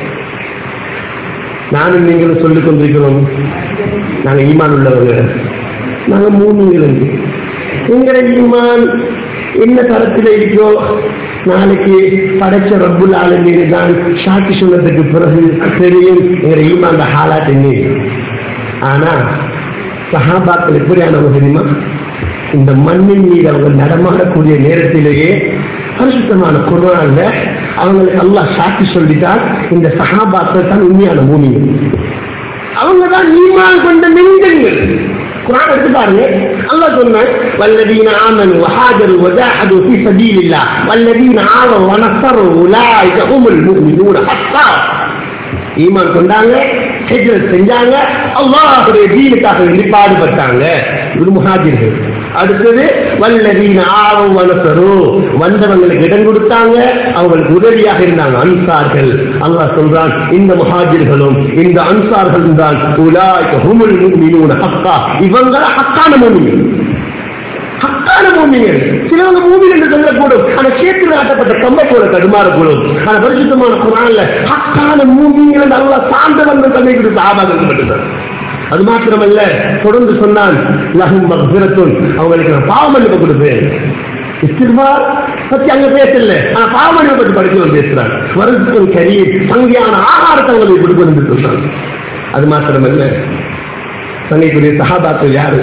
நானும் நீங்களும் சொல்லிக் கொண்டிருக்கிறோம் நாங்க ஈமான் உள்ளவங்க நாங்க மூணு இலங்கு எங்கட ஈமான் என்ன தரத்தில் இருக்கோ நாளைக்கு படைச்ச ரப்புல் ஆலமீன் தான் சாட்சி சொன்னதுக்கு பிறகு தெரியும் எங்கட ஈமான் ஹாலாட் என்ன ஆனா சஹாபாக்கள் எப்படியானவங்க தெரியுமா இந்த மண்ணின் மீது அவங்க நடமாடக்கூடிய நேரத்திலேயே பரிசுத்தமான குரான்ல அவங்களுக்கு அல்லாஹ் சாட்சி சொல்லிட்டால் இந்த சஹாபாக்கள் தான் உண்மையான பூமி அவங்க தான் ஈமான் கொண்ட நெஞ்சங்கள் குரான் எடுத்து பாருங்க அல்லாஹ் சொன்னான் வல்லதீன ஆமனு வஹாஜரு வஜாஹது ஃபீ சபீலில்லாஹ் வல்லதீன ஆவ வனஸரு உலாயிக ஹுமுல் முஃமினூன ஹத்தா ஈமான் கொண்டாங்க ஹிஜ்ரத் செஞ்சாங்க அல்லாஹ்வுடைய தீனுக்காக வேண்டி பாடுபட்டாங்க இது முஹாஜிர்கள் அடுத்தது வல்லதீன ஆவம் வனசரு வந்தவங்களுக்கு இடம் கொடுத்தாங்க அவங்களுக்கு உதவியாக இருந்தாங்க அன்சார்கள் அல்லாஹ் சொல்றான் இந்த முஹாஜிர்களும் இந்த அன்சார்களும் தான் உலாய்க ஹுமுல் முஃமினூன ஹக்கா இவங்க ஹக்கான மூமின் ஹக்கான மூமிகள் சிலவங்க மூமிகள் என்று சொல்லக்கூடும் ஆனா சேத்துல ஆட்டப்பட்ட கம்பை போல தடுமாறக்கூடும் ஆனா பரிசுத்தமான குரான்ல ஹக்கான மூமிகள் நல்லா சார்ந்தவர்கள் தன்னை கொடுத்து ஆபாகம் மட்டும்தான் அது மாத்திரமல்ல தொடர்ந்து சொன்னான் லஹும் மக்ஃபிரத்துன் அவங்களுக்கு நான் பாவ மன்னிப்பு கொடுப்பேன் இஸ்திர்பார் பத்தி அங்க பேசல ஆனா பாவ மன்னிப்பு பத்தி படிச்சவன் பேசுறான் வருஷம் கரி சங்கியான ஆகாரத்தை அவங்களுக்கு கொடுக்கணும் சொல்றாங்க அது மாத்திரமல்ல சங்கைக்குரிய சகாபாக்கள் யாரு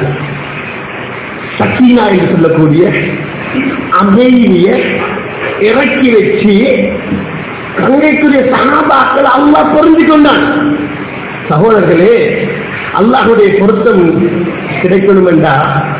சக்கீனா என்று சொல்லக்கூடிய அமைதிய இறக்கி வச்சு கங்கைக்குரிய சகாபாக்கள் அல்லாஹ் பொருந்தி கொண்டான் சகோதரர்களே அல்லாஹுடைய பொருத்தம் கிடைக்கணும் என்றா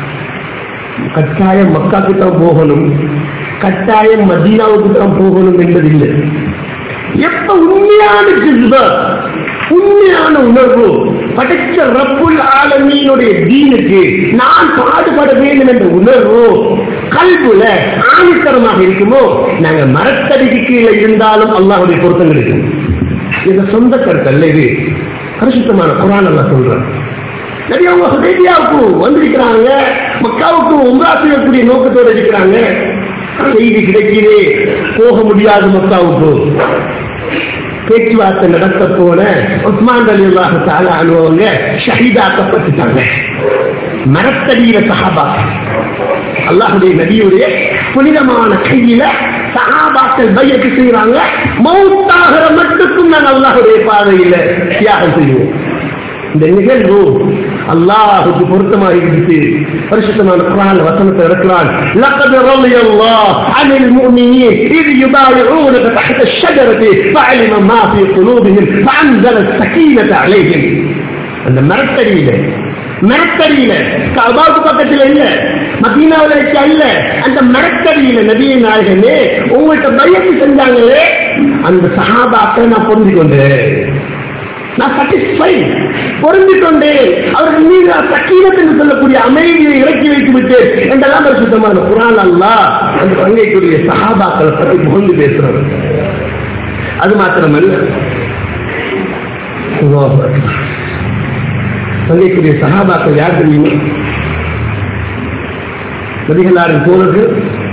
கட்டாயம் மக்காக்கு தான் போகணும் கட்டாயம் மதீனாவுக்கு தான் போகணும் என்பதில்லை எப்ப உண்மையான ஜிஸ்பா உண்மையான உணர்வு படைச்ச ரப்புல் ஆலமீனுடைய தீனுக்கு நான் பாடுபட வேண்டும் என்ற உணர்வு கல்புல ஆணித்தரமாக இருக்குமோ நாங்க மரத்தடிக்கு கீழே இருந்தாலும் அல்லாஹுடைய பொருத்தம் கிடைக்கும் இது சொந்த கருத்தல்ல இது பரிசுத்தமான குரான் எல்லாம் சொல்றேன் நபி அவங்க ஹுதைபியாவுக்கு வந்திருக்கிறாங்க மக்காவுக்கு உம்ரா செய்யக்கூடிய நோக்கத்தோடு இருக்கிறாங்க செய்தி கிடைக்கிறே போக முடியாது மக்காவுக்கு பேச்சுவார்த்தை நடத்த போன உஸ்மான் அலி அல்லாஹ் தாலா அனுபவங்க ஷஹீதாக்கப்பட்டுட்டாங்க மரத்தடியில சஹாபா அல்லாஹுடைய நபியுடைய புனிதமான கையில சஹாபாக்கள் பையத்து செய்யறாங்க மௌத்தாகிற மட்டுக்கும் நாங்கள் அல்லாஹுடைய பாதையில தியாகம் செய்வோம் இந்த நிகழ்வு அல்லாஹுக்கு பொருத்தமாக இருந்துச்சு பரிசுத்தமான குரான் வசனத்தை இருக்கிறான் لقد رضي الله عن المؤمنين إذ يبايعونك تحت الشجرة فعلم ما في قلوبهم فأنزل السكينة عليهم அந்த மரத்தடியில மரத்தடியில கபாவுக்கு பக்கத்துல இல்ல மதீனாவில் வச்சு அல்ல அந்த மரத்தடியில நபிய நாயகமே உங்கள்கிட்ட பயத்து செஞ்சாங்களே அந்த சஹாபாக்களை நான் பொருந்தி கொண்டேன் நான் சாட்டிஸ்ஃபை பொருந்தி கொண்டேன் அவர்கள் மீது நான் சக்கீனத் என்று சொல்லக்கூடிய அமைதியை இறக்கி வைத்து விட்டு என்றெல்லாம் சுத்தமான குரான் அல்லா அந்த பங்கைக்குரிய சஹாபாக்களை பற்றி புகழ்ந்து பேசுறவர் அது மாத்திரமல்ல அல்லாஹ் அக்பர். பங்கைக்குரிய சஹாபாக்கள் யார் தெரியுமா நபிகளாரின் தோழர்கள்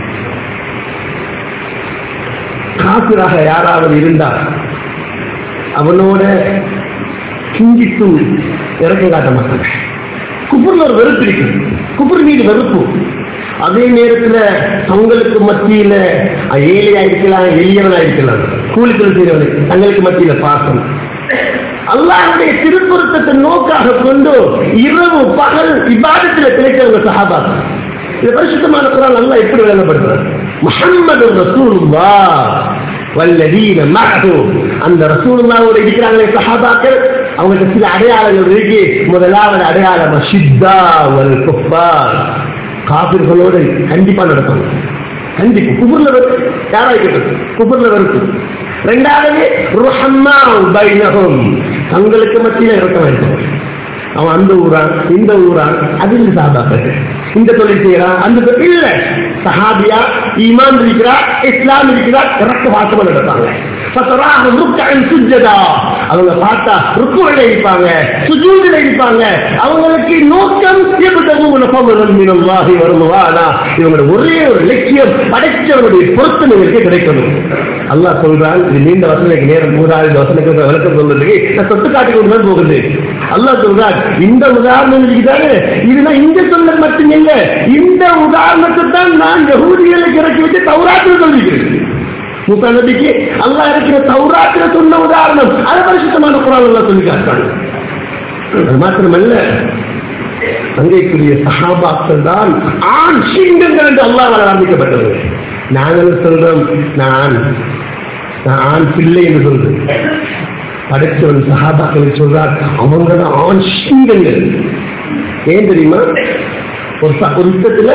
காசிராக யாராவது இருந்தால் அவனோட சிந்தித்தும் இறக்கம் காட்ட மாட்டாங்க குபுர்ல ஒரு வெறுப்பு இருக்கு குபுர் மீது வெறுப்பு அதே நேரத்துல தங்களுக்கு மத்தியில ஏழையா இருக்கலாம் எளியவனா இருக்கலாம் கூலிகள் செய்யறவனை தங்களுக்கு மத்தியில பாசம் அல்லாஹ்வுடைய திருப்பொருத்தத்தை நோக்காக கொண்டு இரவு பகல் இபாதத்தில் கிடைக்கிறவங்க சஹாபாக்கள் இது பரிசுத்தமான குரான் அல்லாஹ் எப்படி வேலைப்படுத்துறார் முஹம்மது ரசூலுல்லாஹ் வல்லதீன மஅஹு அந்த ரசூலுல்லாஹோட இருக்கிறாங்களே சஹாபாக்கள் அவங்களுக்கு சில அடையாளங்கள் இருக்கு முதலாவது அடையாளம் ஷித்தா வல் குஃபார் காபிர்களோடு கண்டிப்பா நடக்கணும் கண்டிப்பு குபுர்ல வெறுப்பு யாரா இருக்கட்டும் குபுர்ல வெறுப்பு ரெண்டாவது ருஹம்மா பைனஹும் தங்களுக்கு மத்தியில இறக்கம் இருக்கணும் அவன் அந்த ஊரான் இந்த ஊரான் அது இல்லை சாபாக்கள் இந்த தொழில் செய்யறான் அந்த தொழில் இல்ல சஹாபியா ஈமான் இருக்கிறா இஸ்லாம் இருக்கிறா இறக்க வாசமா நடப்பாங்க ஃபதராஹு ருக்அன் சுஜ்ஜதா அவங்க பார்த்தா ருக்குவில இருப்பாங்க சுஜூதில இருப்பாங்க அவங்களுக்கு நோக்கம் எபுதகுன ஃபமரன் மினல்லாஹி வருவானா இவங்களோட ஒரே ஒரு லட்சியம் படைச்சவனுடைய பொருத்தம் இவருக்கு கிடைக்கணும் அல்லாஹ் சொல்றான் இது நீண்ட வசனக்கு நேரம் கூடாது இந்த வசனக்கு விளக்கம் சொல்றதுக்கு நான் சொத்து காட்டி கொண்டு தான் போகுது அல்லாஹ் சொல்றான் இந்த உதாரணம் இருக்குதானே இதுதான் இங்க சொன்னது மட்டும் இல்ல இந்த உதாரணத்தை தான் நான் யகூதிகளுக்கு இறக்கி வச்சு தௌராத்தில் சொல்லிக்கிறேன் மூசா நபிக்கு அல்லாஹ் இருக்கிற தௌராத்தில் சொன்ன உதாரணம் அது பரிசுத்தமான குரான் எல்லாம் சொல்லி காட்டுறாங்க அது மாத்திரமல்ல தங்கைக்குரிய சஹாபாக்கள் தான் ஆண் சிங்கங்கள் என்று அல்லாஹ் ஆரம்பிக்கப்பட்டது நாங்கள் சொல்றோம் நான் நான் ஆண் பிள்ளை என்று சொல்றேன் படைச்சவன் சஹாபாக்களை சொல்றார் அவங்க தான் ஆண் சிங்கங்கள் ஏன் தெரியுமா ஒரு ச- ஒரு யுத்தத்துல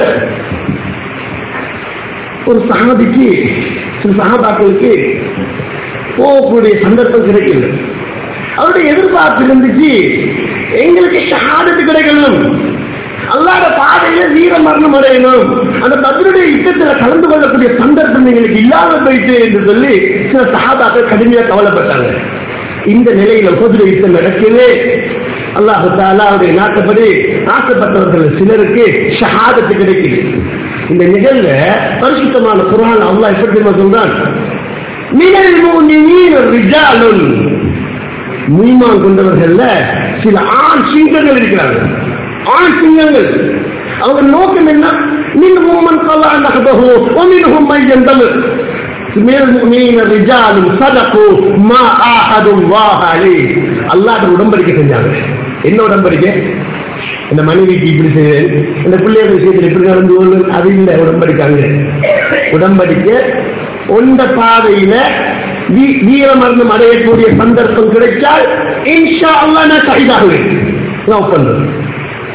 ஒரு சஹாபிக்கு சில சஹாபாக்களுக்கு போகக்கூடிய சந்தர்ப்பம் கிடைக்கல அவருடைய எதிர்பார்ப்பு இருந்துச்சு எங்களுக்கு ஷஹாதத்து கிடைக்கணும் அல்லாத பாதையில வீர மரணம் அடையணும் அந்த பத்ருடைய யுத்தத்தில் கலந்து கொள்ளக்கூடிய சந்தர்ப்பம் எங்களுக்கு இல்லாம போயிட்டு என்று சொல்லி சில சஹாபாக்கள் கடுமையா கவலைப்பட்டாங்க இந்த நிலையில பொது யுத்தம் நடக்கவே அல்லாஹு தாலா அவருடைய நாட்டப்படி ஆசைப்பட்டவர்கள் சிலருக்கு ஷஹாதத்து கிடைக்குது இந்த நிகழ்ல பரிசுத்தமான குரான் அல்லாஹ் எப்படி தெரியுமா சொல்றான் மினல் முஃமினீன ரிஜாலுன் மீமான் கொண்டவர்கள்ல சில ஆண் சிங்கங்கள் இருக்கிறாங்க ஆண் சிங்கங்கள் அவங்க நோக்கம் என்ன மின்ஹும் மன் கல்லா நஹபஹு வமின்ஹும் மன் யந்தமிர் من المؤمنين رجال صدقوا ما عاهدوا الله عليه அல்லாஹ் உடன்படிக்கை செஞ்சாங்க என்ன உடன்படிக்கை இந்த மனைவிக்கு இப்படி செய்வேன் இந்த பிள்ளைகள் விஷயத்தில் இப்படி நடந்து கொள்வேன் அது இல்லை உடன்படிக்காங்க உடன்படிக்கை உண்ட பாதையில வீ- வீர மரணம் அடையக்கூடிய சந்தர்ப்பம் கிடைச்சால் இன்ஷா அல்லாஹ் நான் கைதாகுவேன் நான் ஒப்பந்தம்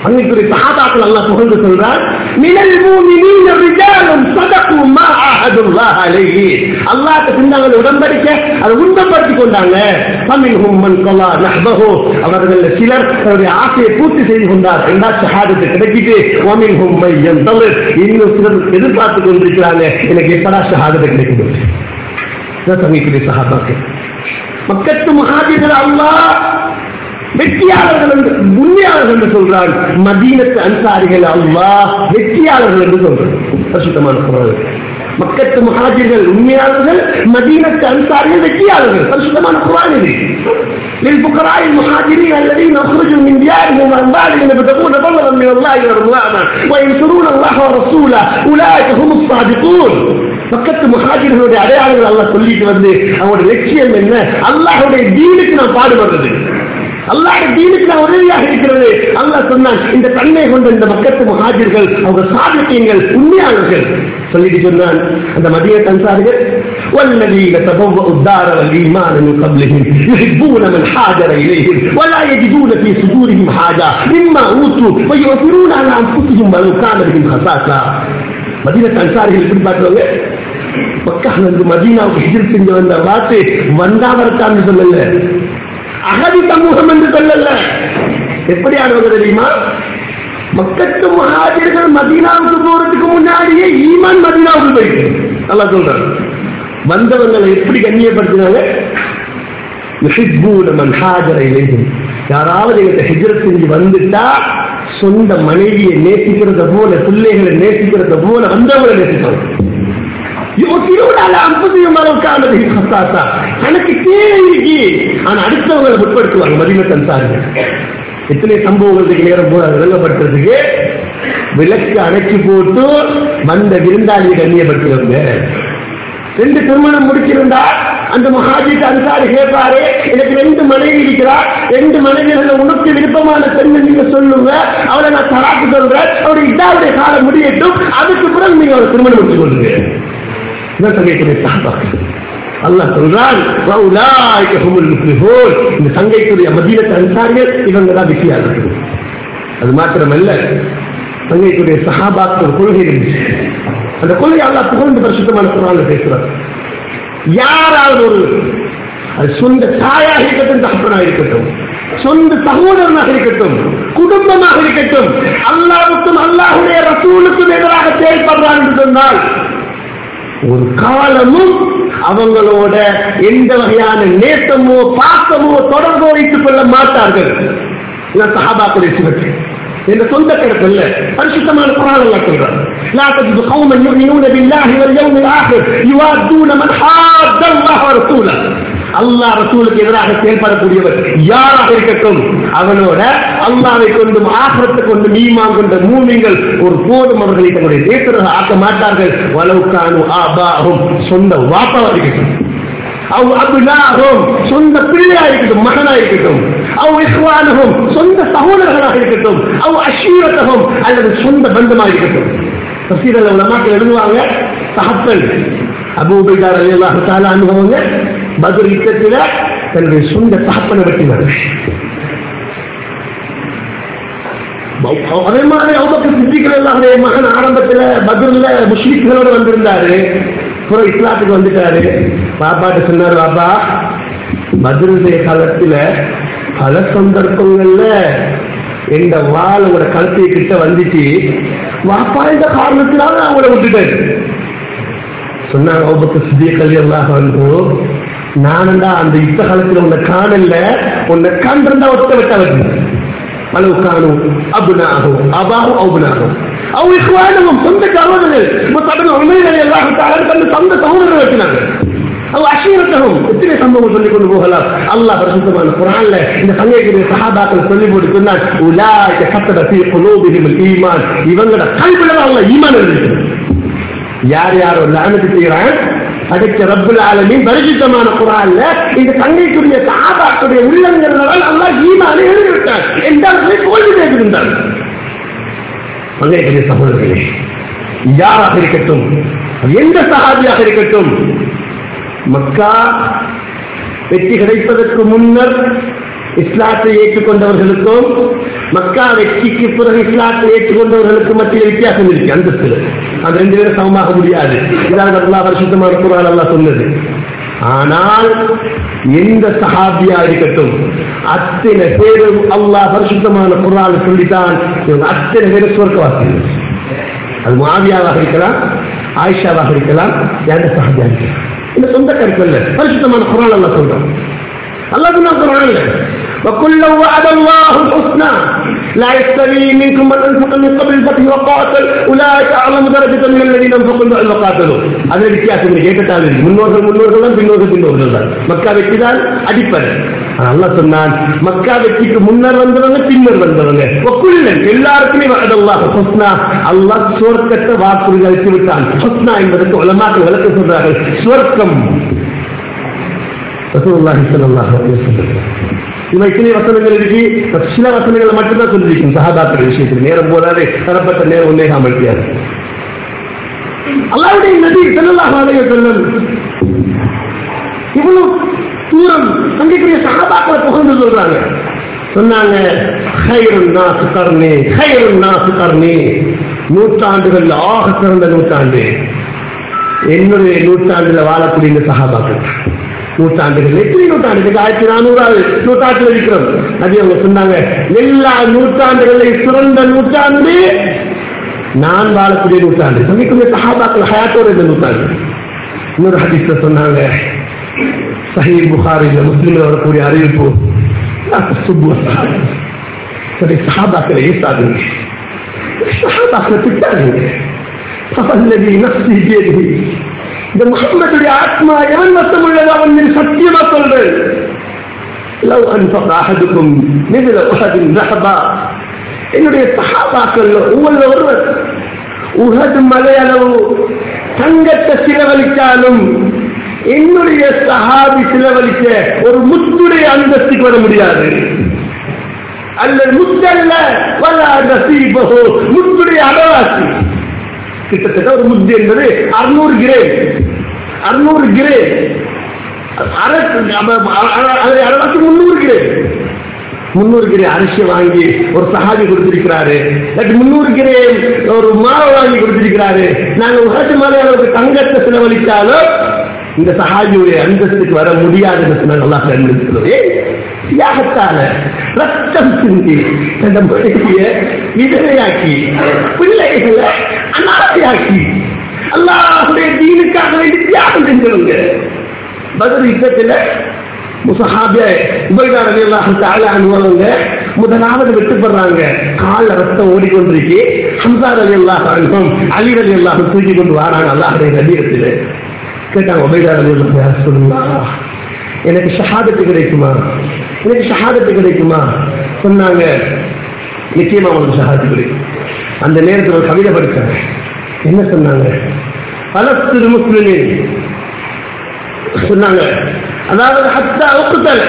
அன்னைக்குரிய சஹாபாக்கள் அல்லாஹ் புகழ்ந்து சொல்றார் மினல் மூமினீன ரிஜாலும் சதகு மா ஆஹதுல்லாஹ் அலைஹி அல்லாஹ்க்கு பின்னாங்க உடன்படிக்கை அதை உண்மைப்படுத்திக் கொண்டாங்க ஃபமின்ஹும் மன் கலா நஹ்பஹு அவர்கள் சிலர் அவருடைய ஆசையை பூர்த்தி செய்து கொண்டார் என்றால் ஷஹாதத்து கிடைக்கிட்டு வமின்ஹும் மை யந்தலிர் இன்னும் சிலர் எதிர்பார்த்து கொண்டிருக்கிறாங்க எனக்கு எப்படா ஷஹாதத்து கிடைக்குது இதான் சமீபத்திய சஹாபாக்கள் மக்கத்து மகாஜிகள் அல்லாஹ் வெற்றியாளர்கள் என்று உண்மையாளர்கள் என்று சொல்றான் மதீனத்து அன்சாரிகள் அல்லாஹ் வெற்றியாளர்கள் என்று சொல்றான் பரிசுத்தமான குரல் மக்கத்து மகாஜிர்கள் உண்மையாளர்கள் மதீனத்து அன்சாரிகள் வெற்றியாளர்கள் பரிசுத்தமான குரான் இது للفقراء المهاجرين الذين اخرجوا من ديارهم واموالهم يبتغون فضلا من الله ورضوانا وينصرون الله ورسوله اولئك هم الصادقون பக்கத்து மகாஜிர்களுடைய அடையாளங்கள் அல்லாஹ் சொல்லிட்டு வந்து அவங்களுடைய லட்சியம் என்ன அல்லாஹுடைய தீனுக்கு நான் பாடுபடுறது அல்லாஹ் தீனுக்கு நான் உதவியாக இருக்கிறது அல்லாஹ் சொன்னான் இந்த தன்மை கொண்ட இந்த மக்கத்து மகாஜர்கள் அவங்க சாதித்தியங்கள் உண்மையாளர்கள் சொல்லிட்டு சொன்னான் அந்த மதிய தன்சாரிகள் والذين تبوأوا الدار والإيمان من قبلهم يحبون من هاجر إليهم ولا يجدون في صدورهم حاجة مما أوتوا ويؤثرون على أنفسهم ولو كان بهم خصاصة மதீன அன்சாரிகள் எப்படி பார்க்கறவங்க மக்கால இருந்து மதீனாவுக்கு ஹிஜர் செஞ்சு வந்த வார்த்தை வந்தாவரத்தான்னு சொல்லல அகதி சமூகம் என்று சொல்லல எப்படி ஆடுவது தெரியுமா மக்கத்து மகாஜர்கள் மதீனாவுக்கு போறதுக்கு முன்னாடியே ஈமான் மதீனாவுக்கு போயிட்டு நல்லா சொல்றாங்க வந்தவங்களை எப்படி கண்ணியப்படுத்தினாங்க யுஹிப்பூன மன் ஹாஜர இலைஹிம் யாராவது எங்கிட்ட ஹிஜ்ரத் செஞ்சு வந்துட்டா சொந்த மனைவியை நேசிக்கிறத போல பிள்ளைகளை நேசிக்கிறத போல வந்தவங்களை நேசிப்பாங்க தனக்கு கீழே இருக்கு ஆனா அடுத்தவங்களை முற்படுத்துவாங்க மதிம தன்சாரிகள் எத்தனை சம்பவங்களுக்கு நேரம் போல விளங்கப்படுத்துறதுக்கு விளக்கு அணைச்சி போட்டு வந்த விருந்தாளியை கண்ணியப்படுத்துறவங்க ரெண்டு திருமணம் முடிச்சிருந்தா அந்த மகாஜிக்கு அன்சாரி கேட்பாரு எனக்கு ரெண்டு மனைவி இருக்கிறார் ரெண்டு மனைவிகள் உனக்கு விருப்பமான பெண்ணை நீங்க சொல்லுங்க அவளை நான் தராக்கு சொல்றேன் அவருடைய இதாவுடைய காலம் முடியட்டும் அதுக்கு பிறகு நீங்க அவரை திருமணம் முடிச்சு கொள்ளுங்க இதான் சங்கைக்குரிய சாபாக்கள் அல்லாஹ் சொல்றான் "வஉலாயிக ஹுமுல் முஃப்லிஹூன்." இந்த சங்கைக்குரிய மதீனத்து அன்சாரிகள் இவங்க தான் வெற்றியாளர்கள் அது மாத்திரமல்ல சங்கைக்குரிய சஹாபாக்கள் கொள்கை இருந்துச்சு அந்த கொள்கை அல்லாஹ் புகழ்ந்து பரிசுத்தமான குரான்ல பேசுறார் யாராவது ஒரு அது சொந்த தாயாக இருக்கட்டும் தகப்பனாக இருக்கட்டும் சொந்த சகோதரனாக இருக்கட்டும் குடும்பமாக இருக்கட்டும் அல்லாவுக்கும் அல்லாஹுடைய ரசூலுக்கும் எதிராக செயல்படுறார் என்று சொன்னால் ஒரு காலமும் அவங்களோட எந்த வகையான நேசமோ பாசமோ தொடர்போ வைத்துக் கொள்ள மாட்டார்கள் இதான் சஹாபாக்களுடைய சிவத்து என்ற சொந்த கருத்தல்ல பரிசுத்தமான குரான் எல்லாம் சொல்றார் لا تجد قوما يؤمنون بالله واليوم الاخر يوادون من حاد الله ورسوله அல்லாஹ் ரசூலுக்கு எதிராக செயல்படக்கூடியவர் யாராக இருக்கட்டும் அவனோட அல்லாவை கொண்டும் ஆகரத்தை கொண்டு ஈமான் கொண்ட மூமிங்கள் ஒரு போதும் அவர்களை தங்களுடைய நேசராக ஆக்க மாட்டார்கள் வலவுக்கானு ஆபாகும் சொந்த வாப்பாவா இருக்கட்டும் அவ் அபினாகும் சொந்த பிள்ளையா இருக்கட்டும் மகனா இருக்கட்டும் அவ் இஸ்வானகும் சொந்த சகோதரர்களாக இருக்கட்டும் அவ் அஷீரத்தகம் அல்லது சொந்த பந்தமாக இருக்கட்டும் தசீரல் உலமாக்கள் எழுதுவாங்க சஹப்பன் அபூபைதார் அல்லாஹு தாலா அனுபவங்க பதில் யுத்தத்தில் தன்னுடைய சொந்த தகப்பனை வெட்டினார் அதே மாதிரி அவங்க சித்திகள் எல்லாருடைய மகன் ஆரம்பத்துல பதில்ல முஸ்லிம்களோட வந்திருந்தாரு அப்புறம் இஸ்லாத்துக்கு வந்துட்டாரு பாப்பாட்ட சொன்னாரு பாப்பா பதிலுடைய காலத்துல பல சந்தர்ப்பங்கள்ல எந்த வாள் உங்களோட கழுத்தை கிட்ட வந்துச்சு வாப்பா இந்த காரணத்தினால நான் உங்களை விட்டுட்டேன் சொன்னாங்க ஒவ்வொரு சித்திய கல்யாணம் வந்து நானண்டா அந்த யுத்த காலத்துல உன்னை காணல உன்னை கண்டிருந்தா ஒத்த விட்ட வந்து அளவு காணும் அபுனாகும் அபாவும் அவுனாகும் அவங்க இஸ்வானும் சொந்த சகோதரர்கள் தடவை உண்மைகளை எல்லாம் தந்து சொந்த சகோதரர்கள் வச்சினாங்க அவங்க அஷீரத்தகம் எத்தனை சம்பவம் சொல்லிக் கொண்டு போகலாம் அல்லாஹ் பிரசுத்தமான குரான்ல இந்த சங்கைக்குரிய சகாபாக்கள் சொல்லி போட்டு சொன்னார் உலாய்க்க சத்தட ஃபீ குலூபிஹிம் ஈமான் இவங்களோட கல்வில அல்லாஹ் ஈமான் இருக்கு யார் யாரோ லானத்து செய்யறான் படைச்ச ரப்புல் ஆலமின் பரிசுத்தமான குரான்ல இந்த சங்கைக்குரிய சகாபாக்களுடைய உள்ளங்கள் அல்லாஹ் ஈமானை எழுதிவிட்டார் என்றால் தோல்வி செய்திருந்தார் சங்கைக்குரிய சகோதரர்களே யாராக இருக்கட்டும் எந்த சகாபியாக இருக்கட்டும் மக்கா வெற்றி கிடைப்பதற்கு முன்னர் இஸ்லாத்தை ஏற்றுக்கொண்டவர்களுக்கும் மக்கா வெற்றிக்கு பிறகு இஸ்லாத்தை ஏற்றுக்கொண்டவர்களுக்கு மத்தியில் வித்தியாசம் இருக்கு அந்தஸ்து அந்த ரெண்டு பேரும் சமமாக முடியாது இதான் அல்லா பரிசுத்தமான குரான் அல்லா சொன்னது ஆனால் எந்த சஹாபியா இருக்கட்டும் அத்தனை பேரும் அல்லாஹ் பரிசுத்தமான குரான் சொல்லித்தான் இவங்க அத்தனை பேரும் சொர்க்கவாசிகள் அது மாவியாவாக இருக்கலாம் ஆயிஷாவாக இருக்கலாம் எந்த சஹாபியா இருக்கலாம் இந்த சொந்த கருத்து அல்ல பரிசுத்தமான குரான் அல்லா சொல்றோம் அல்லாஹ் சொன்னா குரான்ல وكلا وعد الله الحسنى لا يستوي منكم من انفق من قبل الفتح وقاتل اولئك اعلم درجه من الذين انفقوا من وقاتلوا அது வித்தியாசம் இருக்கு ஏற்றத்தாழ் இருக்கு முன்னோர்கள் முன்னோர்கள் தான் பின்னோர்கள் பின்னோர்கள் தான் மக்கா வெற்றி தான் அடிப்படை அல்லா சொன்னான் மக்கா வெற்றிக்கு முன்னர் வந்தவங்க பின்னர் வந்தவங்க ஒக்குள்ளன் எல்லாருக்குமே அல்லாஹ் ஹுஸ்னா அல்லாஹ் சுவர்க்கத்தை வாக்குறுதி அளித்து விட்டான் ஹுஸ்னா என்பதற்கு உலமாக்கள் விளக்க சொல்றார்கள் சுவர்க்கம் ரசூலுல்லாஹி ஸல்லல்லாஹு அலைஹி வஸல்லம் இவன் இத்தனை வசனங்கள் இருக்கு சில வசனங்களை மட்டும்தான் சொல்லியிருக்கும் சஹாபாக்கள் விஷயத்தில் நேரம் போதாது தரப்பட்ட நேரம் ஒன்னே காமல்கியாது அல்லாவுடைய நபி ஸல்லல்லாஹு அலைஹி வஸல்லம் இவ்வளவு தூரம் அங்கேக்கூடிய சஹாபாக்களை புகழ்ந்து சொல்றாங்க சொன்னாங்க ஹைருன் நாசு கர்ணி ஹைருன் நாசு கர்ணி நூற்றாண்டுகள் ஆக சிறந்த நூற்றாண்டு என்னுடைய நூற்றாண்டுல வாழக்கூடிய இந்த சஹாபாக்கள் நூற்றாண்டுகள் எத்தனை நூற்றாண்டுகள் ஆயிரத்தி நானூறாவது நூற்றாண்டு இருக்கிறோம் அது அவங்க சொன்னாங்க எல்லா நூற்றாண்டுகளில் சிறந்த நூற்றாண்டு நான் வாழக்கூடிய நூற்றாண்டு சமைக்கூடிய சஹாபாக்கள் ஹயாத்தோட இந்த நூற்றாண்டு இன்னொரு ஹதீஸ்ல சொன்னாங்க சஹி புகாரில் முஸ்லீம்ல வரக்கூடிய அறிவிப்பு சரி சஹாபாக்களை ஏசாதுங்க சஹாபாக்களை திட்டாதுங்க فالذي نفسي بيده இந்த முகம்மதுடைய ஆத்மா எவன் வசம் உள்ளது அவன் மீது சத்தியமா சொல்றேன் லவ் அன்பக அஹதுக்கும் மிகுத உஹதின் ரஹபா என்னுடைய சஹாபாக்கள் உங்களில் ஒருவர் உஹது மலையளவு தங்கத்தை செலவழித்தாலும் என்னுடைய சஹாபி செலவழிக்க ஒரு முத்துடைய அந்தஸ்துக்கு வர முடியாது அல்லது முத்தல்ல வல நசீபகோ முத்துடைய அடவாசி கிட்டத்தட்ட ஒரு முத்து என்பது அறுநூறு கிரேம் அறுநூறு கிரேம் அரசு முன்னூறு கிரேம் முன்னூறு கிரே அரிசி வாங்கி ஒரு சஹாபி கொடுத்திருக்கிறாரு முன்னூறு கிரே ஒரு மாவை வாங்கி கொடுத்திருக்கிறாரு நாங்க உகத்து மாலை அளவுக்கு தங்கத்தை செலவழித்தாலும் இந்த சஹாபியுடைய அந்தஸ்துக்கு வர முடியாதுன்னு சொன்னாங்க நல்லா பயன்படுத்துகிறது தியாகத்தால ரத்தம் சிந்தி தந்த மனைவிய விதவையாக்கி பிள்ளைகளை அனாதையாக்கி அல்லாஹுடைய தீனுக்காக வேண்டி தியாகம் செஞ்சவங்க பதில் யுத்தத்தில் முசஹாபிய உபயதார் அலி அல்லாஹ் தால அனுபவங்க முதலாவது வெட்டுப்படுறாங்க கால ரத்தம் ஓடிக்கொண்டிருக்கு ஹம்சார் அலி அல்லாஹ் அனுபவம் அலி அலி அல்லாஹ் தூக்கி கொண்டு வராங்க அல்லாஹுடைய நபீரத்தில் கேட்டாங்க உபயதார் அலி அல்லாஹ் சொல்லுங்களா எனக்கு ஷஹாதத்து கிடைக்குமா எனக்கு ஷஹாதத்து கிடைக்குமா சொன்னாங்க நிச்சயமா உனக்கு ஷஹாதத்து கிடைக்கும் அந்த நேரத்தில் ஒரு கவிதை படித்தாங்க என்ன சொன்னாங்க பலஸ்து முஸ்லிமின் சொன்னாங்க அதாவது ஹத்தா உக்குத்தல்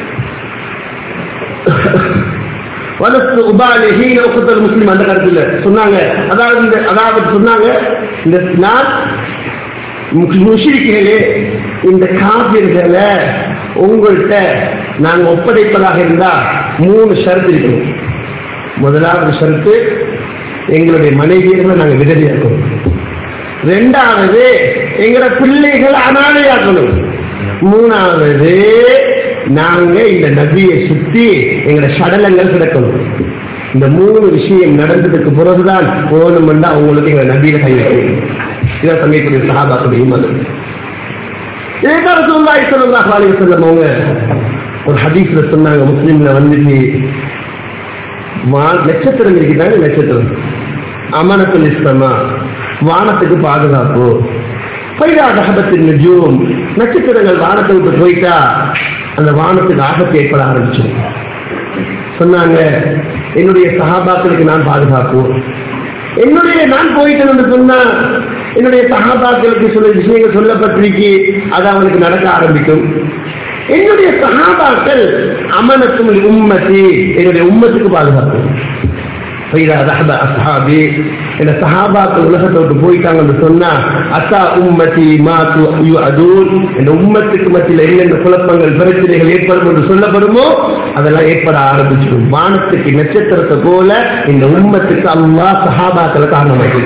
வலஸ்து உபாலி ஹீன உக்குத்தல் முஸ்லிம் அந்த கருத்துல சொன்னாங்க அதாவது இந்த அதாவது சொன்னாங்க இந்த நான் முஷிரிக்கிறே இந்த காப்பீர்களை உங்கள்கிட்ட நாங்க ஒப்படைப்பதாக இருந்தா மூணு ஷரத்து இருக்கணும் முதலாவது ஷரத்து எங்களுடைய மனைவியர்களை நாங்க விதவியாக்கணும் ரெண்டாவது எங்களோட பிள்ளைகளை அனாதையாக்கணும் மூணாவது நாங்க இந்த நபியை சுத்தி எங்களோட சடலங்கள் கிடக்கணும் இந்த மூணு விஷயம் நடந்ததுக்கு பிறகுதான் போகணும்னா அவங்களுக்கு எங்க நபியில கை வைக்கணும் இதான் சமயக்கூடிய சகாபாக்குடைய மதம் ஏகாரத்துள்ளாய் சொல்லலாம் காலி சொல்லம் அவங்க ஒரு ஹதீஸ்ல சொன்னாங்க முஸ்லீம்ல வந்துச்சு நட்சத்திரம் இருக்குதாங்க நட்சத்திரம் அமனத்துல் இஸ்லமா வானத்துக்கு பாதுகாப்பு பைதா தகபத்தின் நெஜூம் நட்சத்திரங்கள் வானத்தை விட்டு போயிட்டா அந்த வானத்துக்கு ஆபத்து ஏற்பட ஆரம்பிச்சு சொன்னாங்க என்னுடைய சகாபாக்களுக்கு நான் பாதுகாப்பு என்னுடைய நான் போயிட்டேன் சொன்னா என்னுடைய சகாபாக்களுக்கு சில விஷயங்கள் சொல்லப்பட்டிருக்கு அது அவனுக்கு நடக்க ஆரம்பிக்கும் என்னுடைய சகாபாக்கள் அமனத்தும் உம்மத்தி என்னுடைய உம்மத்துக்கு பாதுகாப்பு ஃபைதா ரஹப அஸ்ஹாபி இந்த சஹாபாக்கள் உலகத்தை விட்டு போயிட்டாங்கன்னு சொன்னா அத்தா உம்மதி மா அதூன் இந்த உம்மத்துக்கு மத்தியில் என்னென்ன குழப்பங்கள் பிரச்சனைகள் ஏற்படும் என்று சொல்லப்படுமோ அதெல்லாம் ஏற்பட ஆரம்பிச்சிடும் வானத்துக்கு நட்சத்திரத்தை போல இந்த உம்மத்துக்கு அல்லாஹ் சஹாபாக்களை காரணமாக்கி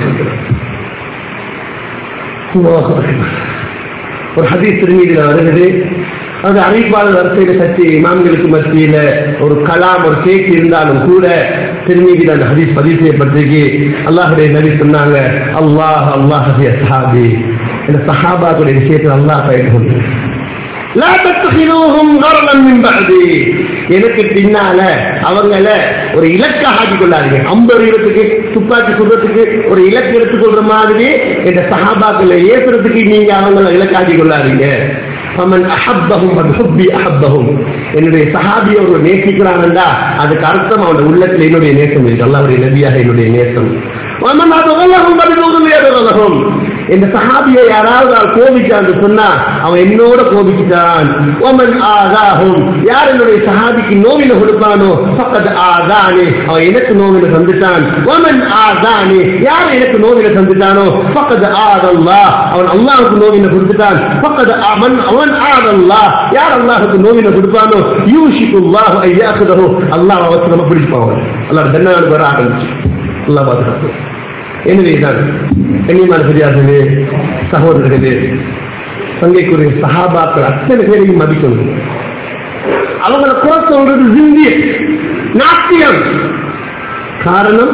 ஒரு ஹதீஸ் திருமீதியில் வருகிறது அது அறிவிப்பாளர் வரிசையில சற்று இமாம்களுக்கு மத்தியில ஒரு கலாம் ஒரு பேச்சு இருந்தாலும் கூட திருமீதியில் அந்த ஹதீஸ் பதிவு செய்யப்பட்டிருக்கு அல்லாஹுடைய நபி சொன்னாங்க அல்லாஹ் அல்லாஹ் சஹாபி இந்த சஹாபாக்குடைய விஷயத்தில் அல்லாஹ் பயன் கொண்டு லா தத்தகிலூஹும் கர்லன் மின் பஅதி எனக்கு பின்னால அவங்கள ஒரு இலக்காக ஆக்கிக் கொள்ளாதீங்க ஐம்பது இடத்துக்கு துப்பாக்கி சுடுறதுக்கு ஒரு இலக்கு எடுத்துக்கொள்ற மாதிரி இந்த சஹாபாக்களை ஏசுறதுக்கு நீங்க அவங்கள இலக்காக்கி கொள்ளாதீங்க ஃபமன் அஹப்பஹும் பஹுப்பி அஹப்பஹும் என்னுடைய சஹாபியை ஒரு நேசிக்கிறான்டா அதுக்கு அர்த்தம் அவனுடைய உள்ளத்தில் என்னுடைய நேசம் இருக்கு அல்லாவுடைய நபியாக என்னுடைய நேசம் வமன் அதுவல்லஹும் பரிபூர்ணம் ஏதுவல்லஹும் இந்த சஹாபியை யாராவது நான் கோபிச்சான்னு சொன்னா அவன் என்னோட கோபிச்சுட்டான் ஒமன் ஆதாகும் யார் என்னுடைய சஹாபிக்கு நோவில கொடுப்பானோ பக்கத்து ஆதானே அவன் எனக்கு நோவில தந்துட்டான் ஒமன் ஆதானே யார் எனக்கு நோவில தந்துட்டானோ பக்கத்து ஆதல்லா அவன் அல்லாஹுக்கு நோவில கொடுத்துட்டான் பக்கத்து அவன் அவன் ஆதல்லா யார் அல்லாஹுக்கு நோவில கொடுப்பானோ யூஷிக்குல்லாஹு ஐயாக்குதோ அல்லாஹ் அவசரமா பிடிப்பான் அல்லாஹ் தன்னாடு வர ஆரம்பிச்சு அல்லாஹ் பாதுகாப்பு எனவேதான் கண்ணியமான பெரியார்களே சகோதரர்களே சங்கைக்குரிய சஹாபாக்கள் அத்தனை பேரையும் மதிக்கணும் அவங்களை குறை சொல்றது ஜிந்திய நாட்டியம் காரணம்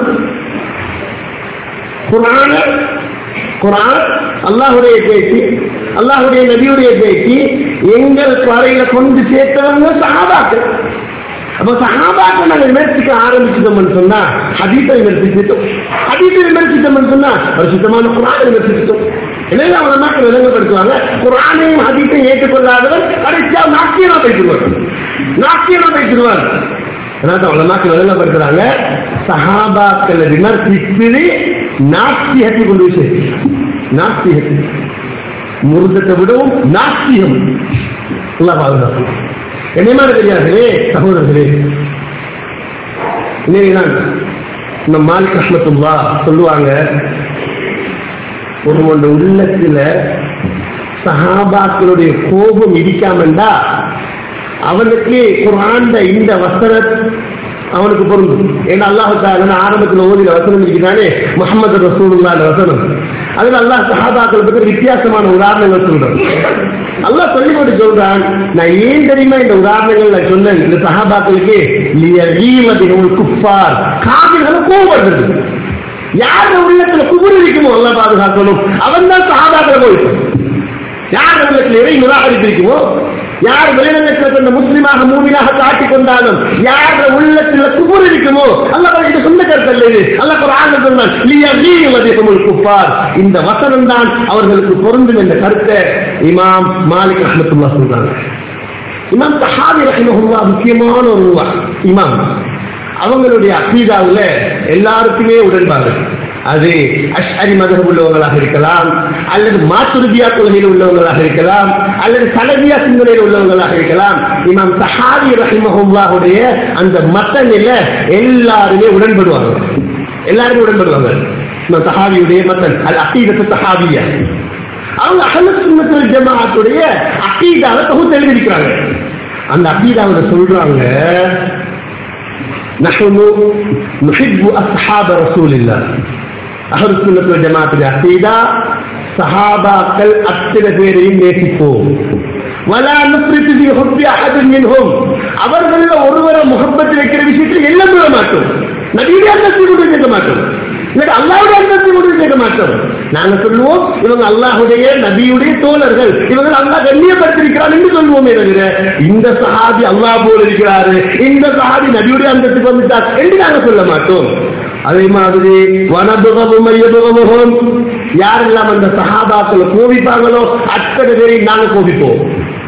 குரான குரான் அல்லாஹுடைய பேச்சு அல்லாஹுடைய நபியுடைய பேச்சு எங்கள் வரையில கொண்டு சேர்த்தவங்க சஹாபாக்கள் அப்ப சஹாபாக்கள் நாங்கள் விமர்சிக்க ஆரம்பிச்சிட்டோம்னு சொன்னா ஹதீத்தை விமர்சிச்சிட்டோம் ஹதீத்தை விமர்சித்தோம்னு சொன்னா ஒரு சுத்தமான குரானை விமர்சிச்சிட்டோம் எனவே அவங்க மக்கள் விளங்கப்படுத்துவாங்க குரானையும் ஹதீத்தையும் ஏற்றுக்கொள்ளாதவர் கடைசியா நாட்டியமா பேசிடுவார் நாட்டியமா பேசிடுவார் அதனால அவங்க மக்கள் விளங்கப்படுத்துறாங்க சஹாபாக்களை விமர்சிப்பது நாஸ்திகத்தை கொண்டு போய் சேர்த்து நாஸ்திகத்தை முருகத்தை விடவும் நாஸ்திகம் எல்லாம் பாதுகாப்பு என்னமான தெரியாதே சகோதரர்களே இன்னைக்குதான் இந்த மாலிக் அஹ்மத்துல்லா சொல்லுவாங்க ஒருவனுடைய உள்ளத்துல சஹாபாக்களுடைய கோபம் இடிக்காமண்டா அவனுக்கு குரான்ட இந்த வசன அவனுக்கு பொருந்தும் ஏன்னா அல்லாஹு தாலா ஆரம்பத்தில் ஓதின வசனம் இருக்கிறானே முகமது ரசூலுல்லா வசனம் அதுல அல்லாஹ் சஹாபாக்கள் பற்றி வித்தியாசமான உதாரணங்கள் சொல்றான் அல்லாஹ் சொல்லி போட்டு சொல்றான் நான் ஏன் தெரியுமா இந்த உதாரணங்கள் நான் சொன்னேன் இந்த சஹாபாக்களுக்கு குப்பார் காவிர்களும் கோவம் வருது யார் உள்ளத்துல குபுர் இருக்குமோ அல்ல பாதுகாக்கணும் அவன் தான் சஹாபாக்களை போயிருக்கும் யார் உள்ளத்துல இறை நிராகரித்திருக்குமோ யார் வெளிநகரத்தில் கொண்ட முஸ்லிமாக மூமியாக காட்டிக் கொண்டாலும் யார் உள்ளத்தில் குபுர் இருக்குமோ அல்ல இது சொந்த கருத்து அல்ல இது அல்ல ஒரு ஆண்டு சொன்னான் குப்பார் இந்த வசனம் தான் அவர்களுக்கு பொருந்தும் என்ற கருத்தை இமாம் மாலிக் அஹமத்துல்லா சொல்றாங்க இமாம் தஹாவி ரஹிமஹுல்லா முக்கியமான ஒரு இமாம் அவங்களுடைய அக்கீதாவில் எல்லாருக்குமே உடன்பாடு அது அஷ்அரி மதம் உள்ளவங்களாக இருக்கலாம் அல்லது மாத்துருதியா கொள்கையில் உள்ளவங்களாக இருக்கலாம் அல்லது சலவியா சிந்தனையில் உள்ளவங்களாக இருக்கலாம் இமாம் சஹாவி ரஹிமஹுல்லாவுடைய அந்த மத்தனில எல்லாருமே உடன்படுவாங்க எல்லாருமே உடன்படுவாங்க இமாம் சஹாவியுடைய மத்தன் அது அக்கீதத்து சஹாவியா அவங்க அகலசுன்னத்தில் ஜமாத்துடைய அக்கீதாவை தொகுத்து எழுதியிருக்கிறாங்க அந்த அக்கீதாவில் சொல்றாங்க نحن نحب أصحاب رسول الله أهل السنة والجماعة العقيدة சஹாபாக்கள் அத்தனை பேரையும் நேசிப்போம் வலா நுப்ரித்து பி ஹுப்பி அஹதின் மின்ஹும் அவர்கள ஒருவரை முகப்பத்து வைக்கிற விஷயத்தில் எல்லாம் விட மாட்டோம் நபியுடைய அந்தஸ்தை கூட கேட்க மாட்டோம் இல்லை அல்லாவுடைய அந்தஸ்தை கூட கேட்க மாட்டோம் நாங்க சொல்லுவோம் இவங்க அல்லாஹுடைய நபியுடைய தோழர்கள் இவங்க அல்லாஹ் கண்ணியப்படுத்திருக்கிறார் என்று சொல்லுவோமே தவிர இந்த சஹாபி அல்லாஹ் போல இருக்கிறாரு இந்த சஹாபி நபியுடைய அந்தத்துக்கு வந்துட்டார் என்று நாங்க சொல்ல மாட்டோம் அதே மாதிரி வனபுகமும் மையபுகமுகம் யாரெல்லாம் அந்த சஹாபாக்களை கோபிப்பாங்களோ அத்தனை பேரையும் நாங்க கோபிப்போம்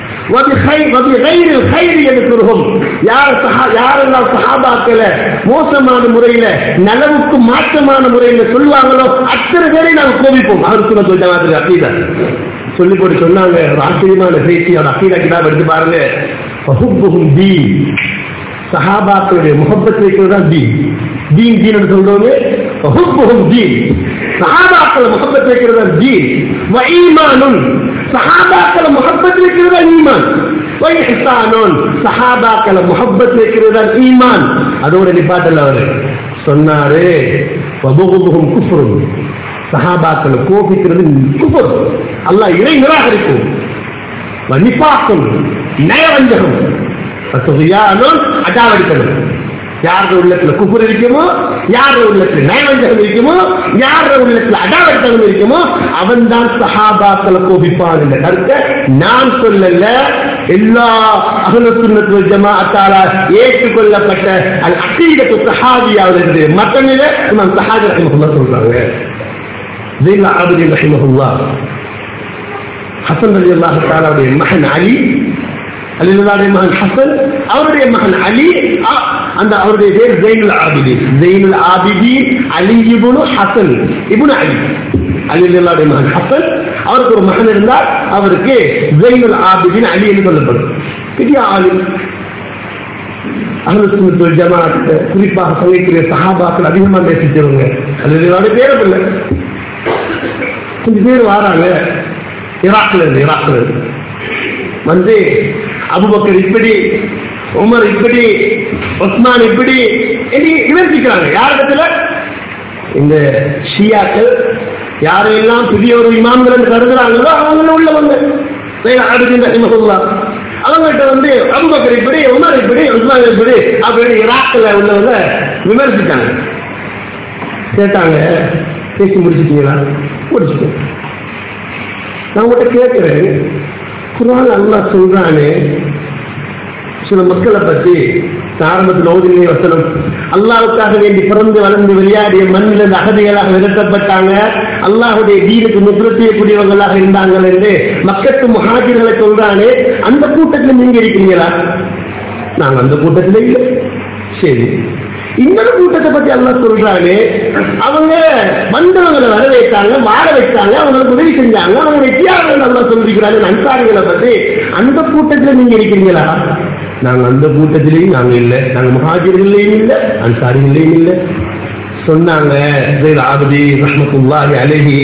யாரெல்லாம் சஹாபாக்களை மோசமான முறையில நலவுக்கு மாற்றமான முறையில சொல்லுவாங்களோ அத்தனை பேரை நாங்கள் கோபிப்போம் அவருக்கு சொல்ல அக்கீதா சொல்லி போட்டு சொன்னாங்க ஒரு ஆச்சரியமான பேச்சு அவர் அக்கீதா கிதாப் எடுத்து பாருங்க சஹாபாக்களுடைய முகப்பத் வைக்கிறது தான் தீன் தீன் தீன் சொல்றோமே ஹுப்புஹும் தீன் சஹாபாக்கள் முகப்பத் வைக்கிறது தான் தீன் வ ஈமானுன் சஹாபாக்கள் முகப்பத் வைக்கிறது தான் ஈமான் வ இஹ்சானுன் சஹாபாக்கள் முகப்பத் வைக்கிறது தான் ஈமான் அதோட நிப்பாட்டல் அவரு சொன்னாரு வபுகுபுகும் குஃப்ரும் சஹாபாக்களை கோபிக்கிறது குஃபர் அல்லாஹ் இறை நிராகரிக்கும் நிப்பாக்கும் நயவஞ்சகம் துகியானும் அடாவடித்தனம் யாரோட உள்ளத்துல குஃபர் இருக்குமோ யாரோட உள்ளத்துல நயவஞ்சகம் இருக்குமோ யாரோட உள்ளத்துல அடாவடித்தனம் இருக்குமோ அவன் தான் சஹாபாக்களை கோபிப்பான் என்ற கருத்தை நான் சொல்லல எல்லா அகலத்துவ ஜமாத்தால ஏற்றுக்கொள்ளப்பட்ட அல் அசீதத்து சஹாபியாவது மத்தனில நான் சஹாபி ரஹிமஹுல்லா சொல்றாங்க ஜெயில ஆபதி ரஹிமஹுல்லா ஹசன் அலி அல்லாஹ் தாலாவுடைய மகன் அலி அலிலுல்லாவுடைய மகன் ஹசன் அவருடைய மகன் அலி அ- அந்த அவருடைய பேர் ஜெயினுல் ஆபிதி ஜெயினுல் ஆபிதி அலி இபுனு ஹசன் இபுனு அலி அலிலுல்லாவுடைய மகன் ஹசன் அவருக்கு ஒரு மகன் இருந்தார் அவருக்கு ஜெயினுல் ஆபிதின் அலி என்று சொல்லப்படும் பெரிய ஆளு அகலுக்கு ஜமாத் குறிப்பாக சங்கைக்குரிய சஹாபாக்கள் அதிகமாக நேசிச்சவங்க அலிலுல்லாவுடைய பேரும் இல்லை கொஞ்சம் பேர் வராங்க ஈராக்ல இருந்து ஈராக்ல இருந்து வந்து அபுபக்கர் இப்படி உமர் இப்படி உஸ்மான் இப்படி இப்படி விமர்சிக்கிறாங்க யாரிடத்துல இந்த ஷியாக்கள் யாரையெல்லாம் புதிய ஒரு இமாம்கள் என்று கருதுறாங்களோ அவங்க உள்ளவங்க அவங்ககிட்ட வந்து அபுபக்கர் இப்படி உமர் இப்படி உஸ்மான் இப்படி அப்படின்னு ஈராக்ல உள்ளவங்க விமர்சித்தாங்க கேட்டாங்க பேசி முடிச்சிட்டீங்களா முடிச்சிட்டேன் நான் உங்கள்கிட்ட கேட்கிறேன் குரான் அல்லாஹ் சொல்றானே சில மக்களை பத்தி ஆரம்பத்தில் ஓதிலே வசனம் அல்லாவுக்காக வேண்டி பிறந்து வளர்ந்து விளையாடிய மண்ணில் இருந்து அகதிகளாக விரட்டப்பட்டாங்க அல்லாஹுடைய தீனுக்கு முத்திர செய்யக்கூடியவங்களாக இருந்தாங்க என்று மக்கத்து முஹாஜிர்களை சொல்றானே அந்த கூட்டத்தில் நீங்க இருக்கீங்களா நாங்க அந்த கூட்டத்தில் இல்லை சரி இன்னொரு கூட்டத்தை பத்தி எல்லாம் சொல்றாங்க அவங்க வந்தவங்களை வரவேற்றாங்க வாழ வைத்தாங்க அவங்களுக்கு உதவி செஞ்சாங்க அவங்க வெற்றியாளர்கள் நல்லா சொல்லிக்கிறாங்க அன்சாரிகளை பத்தி அந்த கூட்டத்துல நீங்க இருக்கிறீங்களா நாங்க அந்த கூட்டத்திலையும் நாங்க இல்லை நாங்க மகாஜர்களையும் இல்லை அன்சாரிகளையும் இல்லை சொன்னாங்க ஜெயல் ஆபதி ரஹமத்துல்லாஹி அழகி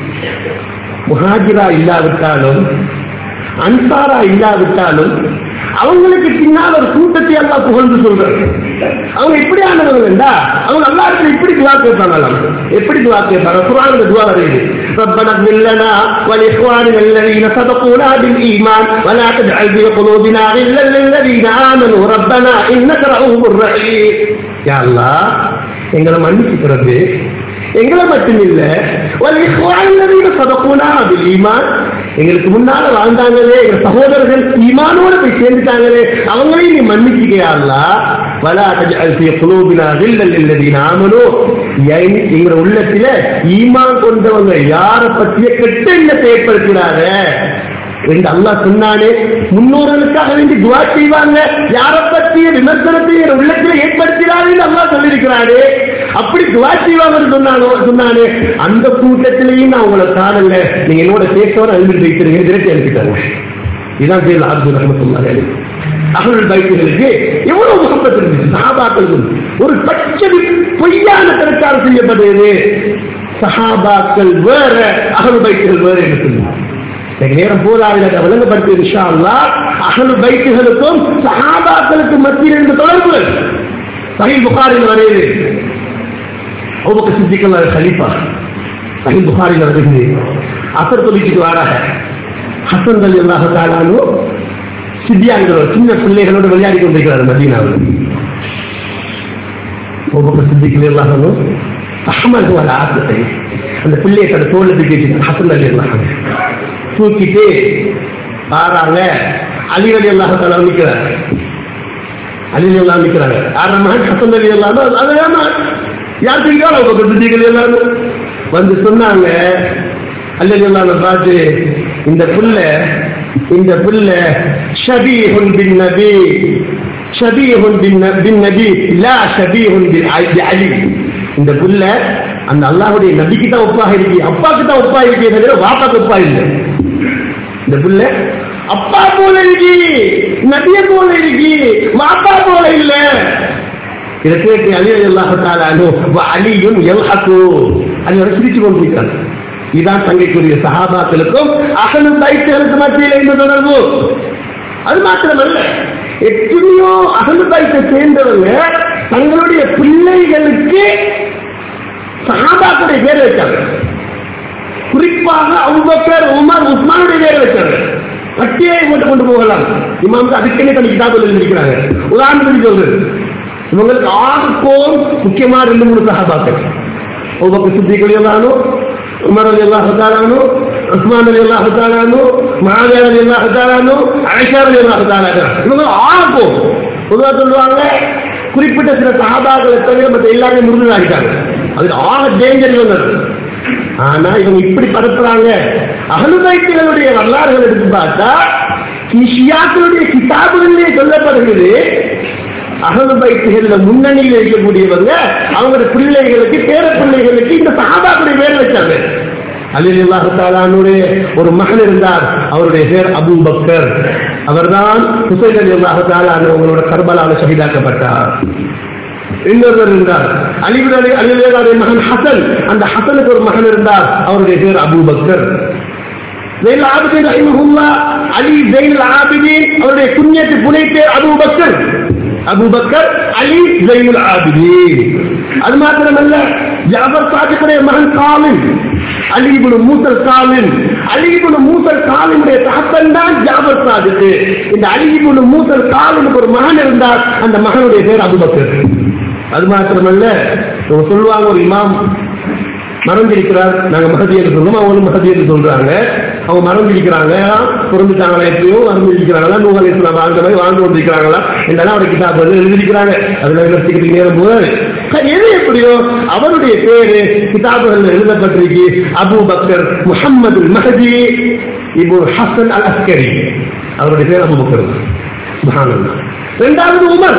முஹாஜிரா இல்லாவிட்டாலும் அன்சாரா இல்லாவிட்டாலும் அவங்களுக்கு பின்னால் ஒரு கூட்டத்தை எல்லாம் புகழ்ந்து சொல்றாங்க அவங்க இப்படியானவங்க இல்லா அவங்க எல்லா இடத்துல இப்படி துவா கேட்பாங்களாம் எப்படி துவா கேட்பாங்க குரான் துவா வருது ربنا اغفر لنا ولإخواننا الذين سبقونا بالإيمان ولا تجعل في قلوبنا غلا للذين آمنوا ربنا إنك رؤوف رحيم يا الله எங்களை மன்னிச்சுக்கிறது எங்களை மட்டும் இல்ல சதக்கூனா அதில் ஈமான் எங்களுக்கு முன்னால வாழ்ந்தாங்களே எங்க சகோதரர்கள் ஈமானோட போய் சேர்ந்துட்டாங்களே அவங்களையும் நீ மன்னிச்சுக்கையா வலா தஜ்அல்ஃபிய குலூபினா கில்லல் இல்லதீன ஆமனு எங்க உள்ளத்துல ஈமான் கொண்டவங்க யார பற்றிய கெட்ட எண்ணத்தை ஏற்படுத்தினாங்க என்று அல்லாஹ் சொன்னானே முன்னோர்களுக்காக வேண்டி துவா செய்வாங்க யாரை பற்றிய விமர்சனத்தை என் உள்ளத்தில் ஏற்படுத்தினார்கள் அல்லாஹ் சொல்லியிருக்கிறாரு அப்படி துவா செய்வாங்கன்னு சொன்னானோ சொன்னானே அந்த கூட்டத்திலையும் நான் உங்களை காணல நீங்க என்னோட பேசவர அனுப்பி வைக்கிறீங்க திரட்டி அனுப்பிட்டாங்க இதான் செய்யல அப்துல் ரஹமத்துல்லாஹி அலைஹி அகல் பைக்குகளுக்கு எவ்வளவு முகப்பத் இருந்துச்சு சஹாபாக்களுக்கு ஒரு பச்சை பொய்யான பிரச்சாரம் செய்யப்பட்டது சஹாபாக்கள் வேற அகல் பைக்குகள் வேற என்று சொன்னார் எனக்கு நேரம் போதாது அதை விளங்கப்படுத்தி விஷா அகல் பைக்குகளுக்கும் சஹாபாக்களுக்கும் மத்தியில் இருந்த தொடர்புகள் சஹீல் புகாரில் வருது அவுபக்க சித்திக்கல் கலீஃபா சஹீல் புகாரில் வருது அசர் தொழிலுக்கு வாராக ஹசன் அலி அல்லாஹ் தாலானு சித்தியாங்கிற சின்ன பிள்ளைகளோடு விளையாடி கொண்டிருக்கிறார் மதீனாவில் அவுபக்க சித்திக்கல் அல்லாஹனு அஹமது வர ஆசத்தை அந்த பிள்ளையை தன் தோல்ல தூக்கி ஹசன் அலி அல்லாஹ் தூக்கிட்டு பாராங்க அலி அலி அல்லாஹ் தாலா நிற்கிறார் அலி அலி அல்லாஹ் நிற்கிறாங்க யார் மகன் ஹசன் அலி அல்லாஹ் அது யார் தூக்கிட்டாலும் அவங்க சித்திகள் எல்லாரும் வந்து சொன்னாங்க அல்லது எல்லாம் பார்த்து இந்த புல்ல இந்த புல்ல ஷபீஹுன் பின் நபி ஷபீஹுன் பின் பின் நபி லா ஷபீஹுன் பின் அலி இந்த புல்ல அந்த அல்லாஹுடைய நபிக்கு தான் ஒப்பாக இருக்கு அப்பாக்கு தான் ஒப்பா இருக்கே தவிர வாப்பாக்கு ஒப்பா இல்லை இந்த புல்ல அப்பா போல இருக்கி நபிய போல இருக்கி வாப்பா போல இல்ல இதை கேட்டு அலி அல்லாஹாலு அலியும் எல்ஹக்கு அது வரை சிரிச்சு கொண்டிருக்கிறார் இதான் தங்கைக்குரிய சகாபாக்களுக்கும் அகலு தைத்தலுக்கு மத்தியில் இந்த தொடர்பு அது மாத்திரமல்ல எத்தனையோ அகலு தைத்தை சேர்ந்தவங்க தங்களுடைய பிள்ளைகளுக்கு சகாபாக்களுடைய பேர் வச்சாங்க குறிப்பாக அவுபக்கர் உமர் உஸ்மானுடைய பேர் வச்சாங்க பட்டியை போட்டு கொண்டு போகலாம் இமாமுக்கு அதுக்கே தனி கிதாபில் எழுதியிருக்கிறாங்க உதாரணத்துக்கு சொல்றது இவங்களுக்கு ஆறுக்கோம் முக்கியமா ரெண்டு மூணு சகாபாக்கள் அவுபக்கர் சித்திகள் எல்லாரும் உமர் அலி அல்லாஹ் தாலானு உஸ்மான் அலி அல்லாஹ் தாலானு மகாதேவ் அலி அல்லாஹ் தாலானு ஐஷா அலி அல்லாஹ் தாலானு இவங்க ஆறுக்கோம் பொதுவாக சொல்லுவாங்க குறிப்பிட்ட சில சகாபாக்களை தவிர மற்ற எல்லாமே முருகனாகிட்டாங்க அது ஆக டேஞ்சர் இவங்க ஆனா இவங்க இப்படி பரப்புறாங்க அகலுதைத்திகளுடைய வரலாறுகள் எடுத்து பார்த்தா ஷியாக்களுடைய கிதாபுகளிலே சொல்லப்படுகிறது அகலுபைத்துகளில் முன்னணியில் இருக்கக்கூடியவங்க அவங்களுடைய பிள்ளைகளுக்கு பேர பிள்ளைகளுக்கு இந்த சகாபாக்களுடைய பேர் வச்சாங்க அலிலாஹாலானுடைய ஒரு மகன் இருந்தார் அவருடைய பேர் அபு பக்கர் அவர்தான் ஹுசைன் அலி அல்லாஹாலான் அவங்களோட கர்பலால சகிதாக்கப்பட்டார் இன்னொருவர் இருந்தார் அலிபுர் அலி அலிவேலாவுடைய மகன் ஹசன் அந்த ஹசனுக்கு ஒரு மகன் இருந்தார் அவருடைய பேர் அபு பக்கர் ஜெயில் ஆபிதீன் ரஹிமஹுல்லா அலி ஜெயில் ஆபிதீன் அவருடைய புண்ணியத்து புனை பேர் அபு பக்கர் அபு பக்கர் அலி ஜெயில் ஆபிதீன் அது மாத்திரமல்ல ஜாபர் சாதிக்குடைய மகன் காலின் அலிபுல் மூசல் காலின் அலிபுல் மூசல் காலினுடைய தகப்பன் தான் ஜாபர் சாதிக்கு இந்த அலிபுல் மூசல் காலினுக்கு ஒரு மகன் இருந்தார் அந்த மகனுடைய பேர் அபுபக்கர் அது மாத்திரமல்ல இவங்க சொல்லுவாங்க ஒரு இமாம் மறந்திருக்கிறார் நாங்க மகதியர் சொல்லுவோம் அவங்களும் மகதியர் சொல்றாங்க அவங்க மறந்திருக்கிறாங்க பிறந்துட்டாங்களா எப்பயோ மறந்திருக்கிறாங்களா நூறு இஸ்லாம் வாழ்ந்த மாதிரி வாழ்ந்து கொண்டிருக்கிறாங்களா என்றெல்லாம் அவருடைய கிதாப் வந்து எழுதியிருக்கிறாங்க அதுல விமர்சிக்கிறதுக்கு நேரம் போது எது எப்படியோ அவருடைய பேரு கிதாபுகள் எழுதப்பட்டிருக்கு அபு பக்கர் முகமது மஹதி இபு ஹசன் அல் அஸ்கரி அவருடைய பேர் அபு பக்கர் சுப்ஹானல்லாஹ். இரண்டாவது உமர்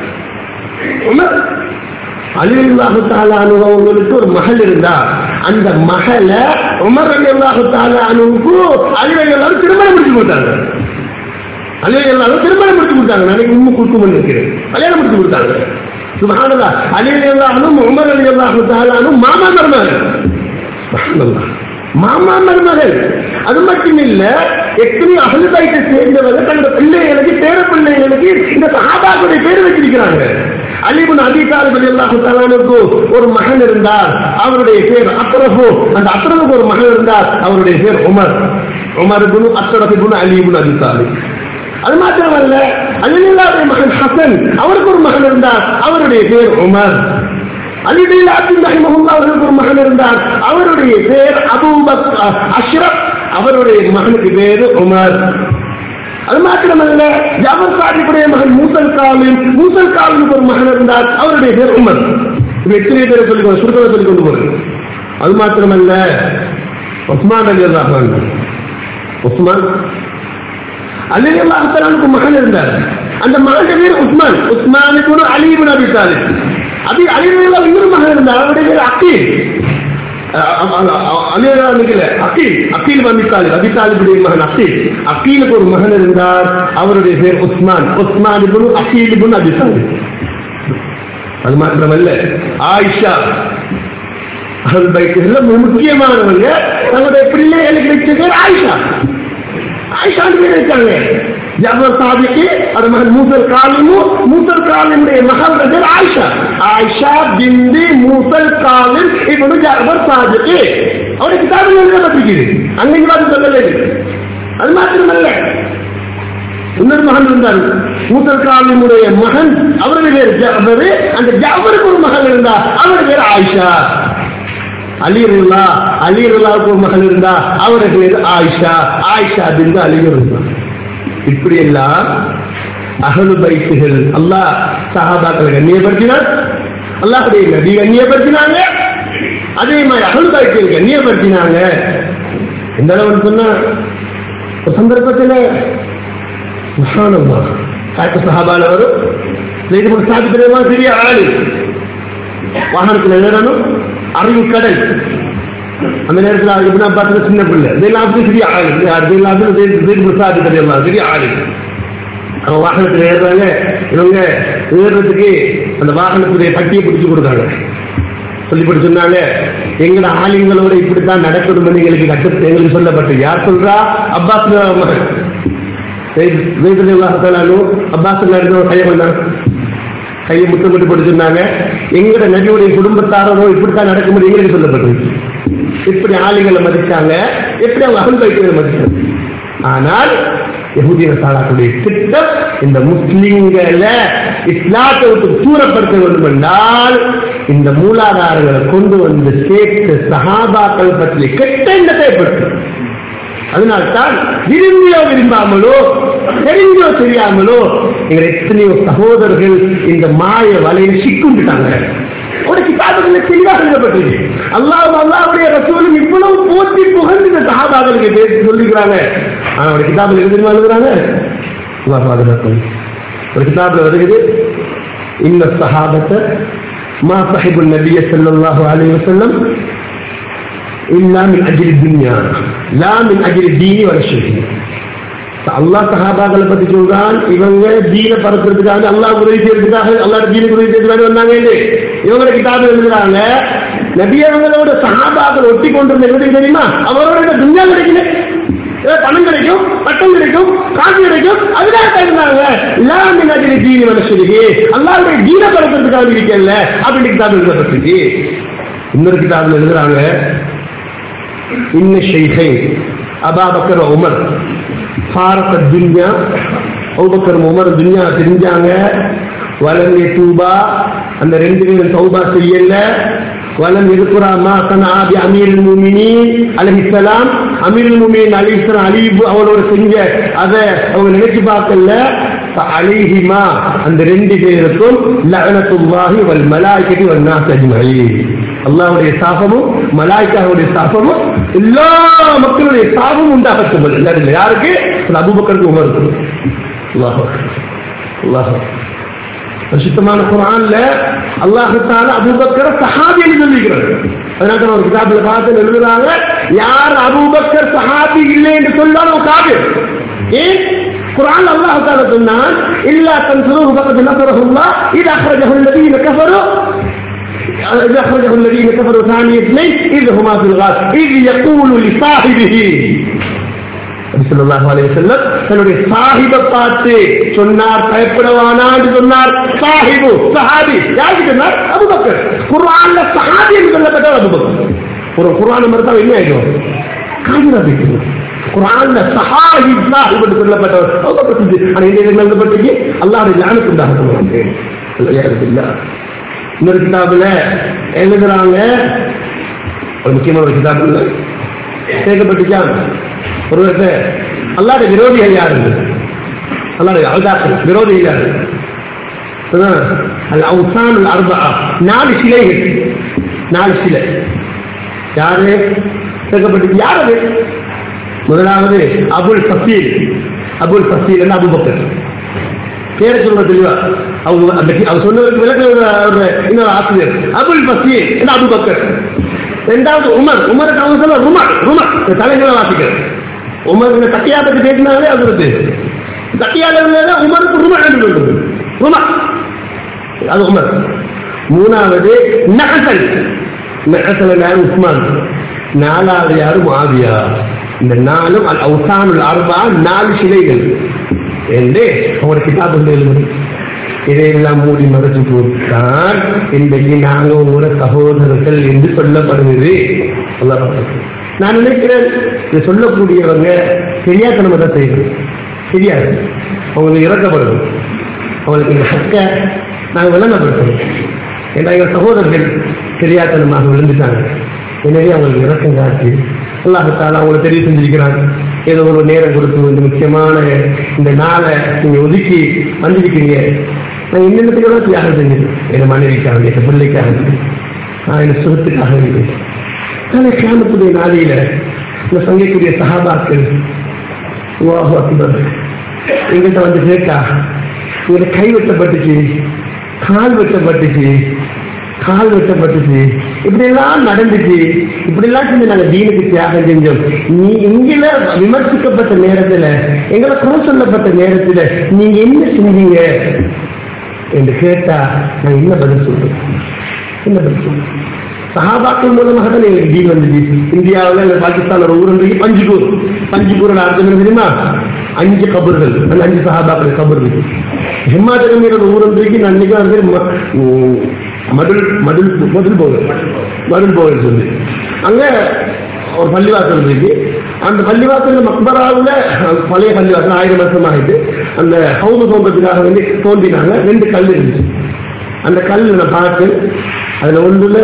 உமர் அலில்லாஹு அவங்களுக்கு ஒரு மகள் இருந்தா அந்த மகளை உமர் அலி அல்லாஹு தாலானுக்கு அலி எல்லாரும் திருமணம் முடிச்சு கொடுத்தாங்க அலி எல்லாரும் திருமணம் முடிச்சு கொடுத்தாங்க நாளைக்கு உண்மை கொடுக்கும் இருக்கிறேன் கல்யாணம் முடிச்சு கொடுத்தாங்க சுபஹானல்லா அலி அல்லாஹனும் உமர் அலி அல்லாஹு தாலானும் மாமா மருமகள் சுப்ஹானல்லாஹ். மாமா மருமகள் அது மட்டும் இல்ல எத்தனை அகலுதாயத்தை சேர்ந்தவங்க தன்னோட பிள்ளைகளுக்கு பேர பிள்ளைகளுக்கு இந்த சஹாபாக்களுடைய பேர் வச்சிருக்கிறாங்க அலிபுன் அதிகாரிகள் எல்லாத்துக்கு ஒரு மகன் இருந்தார் அவருடைய பேர் அத்ரஃபு அந்த அத்ரஃபுக்கு ஒரு மகன் இருந்தார் அவருடைய பேர் உமர் உமர் குனு அத்ரஃபு குனு அலிபுன் அதிகாரி அது மாத்திரமல்ல அலிலாவுடைய மகன் ஹசன் அவருக்கு ஒரு மகன் இருந்தார் அவருடைய பேர் உமர் அலிபில் அப்துல் ரஹிமஹுல்லா அவர்களுக்கு ஒரு மகன் இருந்தார் அவருடைய பேர் அபூபக் அஷ்ரப் அவருடைய மகனுக்கு பேர் உமர் அது மாத்திரமல்ல ஜாபர் சாதிக்குடைய மகன் மூசல் காலின் மூசல் காலினுக்கு ஒரு மகன் இருந்தார் அவருடைய பேர் உமர் இது எத்தனை பேரை சொல்லி சுருக்கமாக சொல்லி கொண்டு போறது அது மாத்திரமல்ல உஸ்மான் அலி ரஹ்மான் உஸ்மான் அலி அல்லாஹாலுக்கு மகன் இருந்தார் அந்த மகன் பேர் உஸ்மான் உஸ்மானுக்கு ஒரு அலிபுன் அபி தாலிப் அபி அலிபுல்லா இன்னொரு மகன் இருந்தார் அவருடைய பேர் அக்கீல் அக்கீல் அக்கீல் அபித்தாலிப் அபித்தாலிபுடைய மகன் அக்கீல் அக்கீலுக்கு ஒரு மகன் இருந்தார் அவருடைய பேர் உஸ்மான் உஸ்மான் இபுன் அக்கீல் இபுன் அபித்தாலிப் அது மாத்திரமல்ல ஆயிஷா அஹல் பைத்துல முக்கியமானவங்க தங்களுடைய பிள்ளைகளுக்கு கிடைச்ச பேர் ஆயிஷா ஆயிஷான்னு பேர் வச்சாங்க ஜபர் சாதிக்கு அது மகன் மூசல் காலிமு மூசல் காலினுடைய மகள் பேர் ஆயிஷா ஆயிஷா பிந்தி மூசல் காலின் இப்படி ஜபர் சாதிக்கு அவருடைய கிதாபில் எழுதப்பட்டிருக்குது அன்னைக்கு பார்த்து சொல்லலை அது மாத்திரமல்ல இன்னொரு மகன் இருந்தார் மூசல் காலினுடைய மகன் அவருடைய பேர் ஜபரு அந்த ஜபருக்கு ஒரு மகன் இருந்தா அவருடைய பேர் ஆயிஷா அலிருல்லா அலிருல்லாவுக்கு ஒரு மகன் இருந்தா அவருக்கு பேர் ஆயிஷா ஆயிஷா பிந்து அலிருல்லா இப்படி எல்லாம் அகலு பைத்துகள் அல்லாஹ் சஹாபாக்களை கண்ணியப்படுத்தினார் அல்லாஹுடைய நபி கண்ணியப்படுத்தினாங்க அதே மாதிரி அகலு பைத்துகள் கண்ணியப்படுத்தினாங்க எந்த அளவுன்னு சொன்னா ஒரு சந்தர்ப்பத்தில் மகானம்மா காட்டு சஹாபால வரும் செய்து கொண்டு சாப்பிட்டு பெரிய ஆளு வாகனத்தில் எழுதணும் அறிவு கடல் அந்த நேரத்தில் இப்படி பார்த்து சின்ன பிள்ளை இதெல்லாம் பெரிய ஆளு இதெல்லாம் பிரசாதி தெரியலாம் பெரிய ஆளு அவன் வாகனத்தில் ஏறுறாங்க இவங்க ஏறுறதுக்கு அந்த வாகனத்துடைய பட்டியை பிடிச்சு கொடுத்தாங்க சொல்லிப்படி சொன்னாங்க எங்கட ஆலிங்களோட இப்படித்தான் நடக்கணும் எங்களுக்கு கட்டு எங்களுக்கு சொல்லப்பட்டு யார் சொல்றா அப்பாஸ் அப்பாஸ் கையை கொண்டாங்க கையை முத்தமிட்டு போட்டு சொன்னாங்க எங்கட நபியுடைய குடும்பத்தாரோ இப்படித்தான் நடக்க முடியும் எங்களுக்கு சொல்லப்பட்டு எப்படி ஆளுங்களை மதிச்சாங்க எப்படி அவங்க அகல் வைக்கிறத மதிச்சாங்க ஆனால் யகுதிய சாலாக்களுடைய திட்டம் இந்த முஸ்லிம்களை இஸ்லாத்தை விட்டு தூரப்படுத்த வேண்டும் என்றால் இந்த மூலாதாரங்களை கொண்டு வந்து சேர்த்து சகாபாக்கள் பற்றி கெட்ட எண்ணத்தை ஏற்படுத்தும் அதனால்தான் விரும்பியோ விரும்பாமலோ தெரிஞ்சோ தெரியாமலோ எங்கள் எத்தனையோ சகோதரர்கள் இந்த மாய வலையில் சிக்குண்டுட்டாங்க ஒரு கிதாபுகளை தெளிவாக எழுதப்பட்டிருக்கு அல்லாஹ் அல்லாவுடைய ரசூலும் இவ்வளவு போற்றி புகழ்ந்து இந்த சகாபாக்களுக்கு பேசி சொல்லிக்கிறாங்க ஆனா ஒரு கிதாபில் எழுதுமா எழுதுறாங்க அல்லாஹ் பாதுகாக்கும் ஒரு கிதாபில் வருகிறது இந்த சஹாபத்தை ما صاحب النبي صلى الله عليه وسلم إلا من أجل الدنيا لا من أجل الدين ولا الشرك அல்லாஹ் சஹாபாக்களை பத்தி சொல்றான் இவங்க தீன பரப்புறதுக்காக அல்லாஹ் உதவி செய்யறதுக்காக அல்லாஹ் தீன உதவி செய்யறதுக்காக வந்தாங்க இவங்களை கிதாபு எழுதுறாங்க நபி அவங்களோட சஹாபாக்கள் ஒட்டி கொண்டிருந்த எப்படி தெரியுமா அவரோட துன்யா கிடைக்கல பணம் கிடைக்கும் பட்டம் கிடைக்கும் காசு கிடைக்கும் அதுக்காக இருந்தாங்க எல்லாமே நஜரி தீனி மனுஷனுக்கு அல்லாவுடைய தீன பரப்புறதுக்காக இருக்கல அப்படின்னு கிதாபு எழுதப்பட்டிருக்கு இன்னொரு கிதாபுல எழுதுறாங்க இன்ன ஷெய்கை அபாபக்கர் உமர் ஃபாரத் துன்யா அபுபக்கர் உமர் துன்யா தெரிஞ்சாங்க வலம் தூபா அந்த ரெண்டு பேரும் தௌபா செய்யல வலம் இருக்கிறா மா சனா பி அமீர் முமினின் அலைஹிஸ்ஸலாம் அமீர் முமினின் அலைஹிஸ்ஸலாம் அலிபு அவளோட செஞ்ச அதை அவங்க நினைச்சு பார்க்கல அலிஹிமா அந்த ரெண்டு பேருக்கும் லஅனத்துல்லாஹி வல் மலாயிகதி வன் நாஸ் அஜ்மஈன் அல்லாஹ்வுடைய சாபமும் மலாய்க்காவுடைய சாபமும் எல்லா மக்களுடைய சாபமும் உண்டாகட்டும் எல்லாரும் யாருக்கு அபுபக்கருக்கு உமருக்கு அல்லாஹ் அல்லாஹ் பரிசுத்தமான குரான்ல அல்லாஹத்தால அபுபக்கர் சஹாபி என்று சொல்லிக்கிறார் அதனால ஒரு கிதாபில் பார்த்து எழுதுறாங்க யார் அபுபக்கர் சஹாபி இல்லை என்று சொன்னாலும் காபி ஏன் குரான் அல்லாஹ் தால சொன்னான் இல்லா தன்சுரு பக்கத்து நசரஹுல்லா இது அஹ்ரஜஹு الذين كفروا إذا أخرجه الذين كفروا ثاني اثنين إذ هما في الغار إذ يقول لصاحبه தன்னுடைய சாஹிபை பார்த்து சொன்னார் பயப்படவானான்னு சொன்னார் சாஹிபு சஹாபி யாருக்கு சொன்னார் அபுபக்கர் குர்ஆன்ல சஹாபி என்று சொல்லப்பட்டவர் அபுபக்கர் ஒரு குர்ஆன் மறுத்தா என்ன ஆயிடும் காதிரா போயிட்டு குர்ஆன்ல சஹாபி சாஹிப் என்று சொல்லப்பட்டவர் அபுபக்கர் சித்திக். ஆனா இந்த இடத்துல எழுதப்பட்டிருக்கு அல்லாஹ்வுடைய ஞானத்துக்கு உண்டாக இன்னொரு கிதாபுல எழுதுறாங்க ஒரு முக்கியமான ஒரு கிதாபுல சேர்க்கப்பட்டுச்சா ஒரு அல்லாட விரோதிகள் யாரு அல்லாட அல்தாக்கள் விரோதிகள் யாரு அதான் அல் அவுசான் அல் அர்பா நாலு சிலைகள் நாலு சிலை யாரு சேர்க்கப்பட்டு யார் அது முதலாவது அபுல் ஃபசீல் அபுல் ஃபசீல் என்ன அபுபக்கர் பேரை சொல்ற தெளிவா அவங்க அந்த அவர் சொன்னதற்கு விளக்க ஒரு இன்னொரு ஆசிரியர் அபுல் ஃபசீல் என்ன அபுபக்கர் ரெண்டாவது உமர் உமருக்கு அவங்க சொல்ல ருமர் ருமர் தலைகளை வாசிக்கிறது உமர் இந்த தக்கியா பத்தி பேசினாலே அது இருக்கு தக்கியால இருந்தது உமருக்கு ருமர் என்று சொல்றது ருமர் அது உமர் மூணாவது நகசல் நகசல் யாரு உஸ்மான் நாலாவது யாரு மாவியா இந்த நாலும் அல் அவுசானுல் அர்பா நாலு சிலைகள் என்று அவர் கிதாபுகள் எழுதுவது இதையெல்லாம் மூடி மறைச்சு போட்டால் இன்றைக்கு நாங்கள் உங்களோட சகோதரர்கள் என்று சொல்லப்படுகிறது நான் நினைக்கிறேன் இதை சொல்லக்கூடியவங்க தெரியாதனமா தான் செய்யணும் தெரியாது அவங்களுக்கு இறக்கப்படணும் அவங்களுக்கு இந்த ஹக்க நாங்கள் விளங்கப்படுத்தணும் ஏன்னா எங்கள் சகோதரர்கள் தெரியாதனமாக விழுந்துட்டாங்க எனவே அவங்களுக்கு இறக்கம் காட்டி அல்லாஹத்தால அவங்களை தெரிய செஞ்சிருக்கிறாங்க ஏதோ ஒரு நேரம் கொடுத்து இந்த முக்கியமான இந்த நாளை நீங்க ஒதுக்கி வந்திருக்கிறீங்க நான் என்னென்னத்துக்காக தியாகம் செஞ்சது என் மனைவிக்காக என் பிள்ளைக்காக நான் என் சுகத்துக்காக இருந்தேன் ஆனால் கிராமத்துடைய நாளையில இந்த சங்கைக்குரிய சகாபாக்கள் ஓஹோ அக்பர் எங்கிட்ட வந்து கேட்டா இவங்க கை வெட்டப்பட்டுச்சு கால் வெட்டப்பட்டுச்சு கால் வெட்டப்பட்டுச்சு இப்படி எல்லாம் நடந்துச்சு இப்படி எல்லாம் செஞ்சு நாங்க தீனுக்கு தியாகம் செஞ்சோம் நீ இங்கில விமர்சிக்கப்பட்ட நேரத்துல எங்களை குறை சொல்லப்பட்ட நேரத்துல நீங்க என்ன செஞ்சீங்க என்று கேட்டா நான் என்ன பதில் சொல்றேன் என்ன பதில் சொல்றேன் சஹாபாக்கள் மூலமாக தான் எங்களுக்கு தீன் வந்துச்சு இந்தியாவில் இல்லை பாகிஸ்தான் ஒரு ஊர் இருக்கு பஞ்சுகூர் பஞ்சுகூர் அர்த்தம் என்ன தெரியுமா அஞ்சு கபர்கள் அந்த அஞ்சு சஹாபாக்கள் கபர் இருக்கு ஹிமாச்சலம் ஒரு ஊர் இருக்கு நான் அன்னைக்கு வந்து ம- உம், மதுள் மதுள் மதுள் போகல் மதுள் போகல் சொல்லி அங்க ஒரு பள்ளிவாசல் இருக்கு அந்த பள்ளிவாசல் மக்பராவில் பழைய பள்ளிவாசல் ஆயிரம் வருஷம் ஆயிட்டு அந்த ஹவுது தோன்றதுக்காக வேண்டி தோண்டினாங்க ரெண்டு கல் இருந்துச்சு அந்த கல் நான் பார்த்து அதுல ஒன்றுல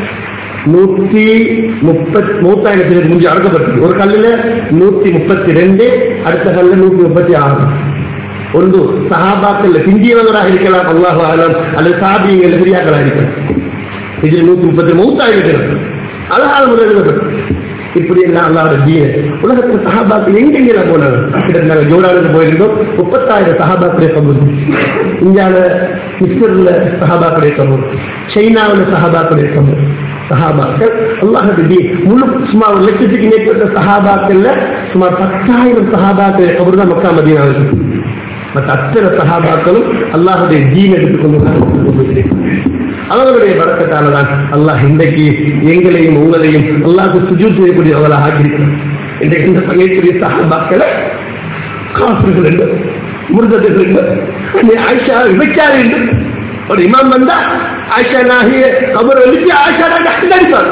நூத்தி முப்பத் மூத்தாயிரத்தி முடிஞ்சு அடக்கப்பட்டது ஒரு கல்லுல நூத்தி முப்பத்தி ரெண்டு அடுத்த கல்ல நூத்தி முப்பத்தி ஆறு ஒன்று சஹாபாக்கள் பிந்தியவங்களாக இருக்கலாம் அல்லாஹ் ஆலம் அல்லது சாபியங்கள் பெரியாக்களாக இருக்கலாம் இதுல நூத்தி முப்பத்தி மூத்தாயிரத்தி அழகான முறை எழுதப்பட்டது இப்படி எல்லாம் அல்லாவோட ஜீவ உலகத்துல சஹாபாக்கள் எங்கெங்கெல்லாம் போனாங்க கிட்டத்தட்ட நாங்கள் ஜோடானுக்கு போயிருந்தோம் முப்பத்தாயிரம் சஹாபாக்களே கபூர் இந்தியாவில் மிஸ்ரில் சஹாபாக்களே கபூர் சைனாவில் சஹாபாக்களே கபூர் சஹாபாக்கள் அல்லாஹுடைய தீன் முழு சுமார் ஒரு லட்சத்துக்கு மேற்பட்ட சஹாபாக்கள்ல சுமார் பத்தாயிரம் சஹாபாக்கள் கபூர் தான் மக்கா மதீனாவில் இருக்கு மற்ற அத்தனை சஹாபாக்களும் அல்லாஹுடைய ஜீன் எடுத்துக்கொண்டு அவர்களுடைய பறக்கத்தால தான் அல்லாஹ் இன்றைக்கு எங்களையும் உங்களையும் அல்லாஹ்க்கு சுஜூத் செய்யக்கூடியவர்களாக ஆக்கியிருக்கிறார் இன்றைக்கு இந்த பங்கைக்குரிய சஹாபாக்களை காசுகள் என்று முருகர்கள் என்று அன்னை ஆயிஷா விபச்சாரி என்று ஒரு இமாம் வந்தா ஆயிஷா நாகிய அவர் எழுப்பி ஆயிஷா நாகி அடிப்பார்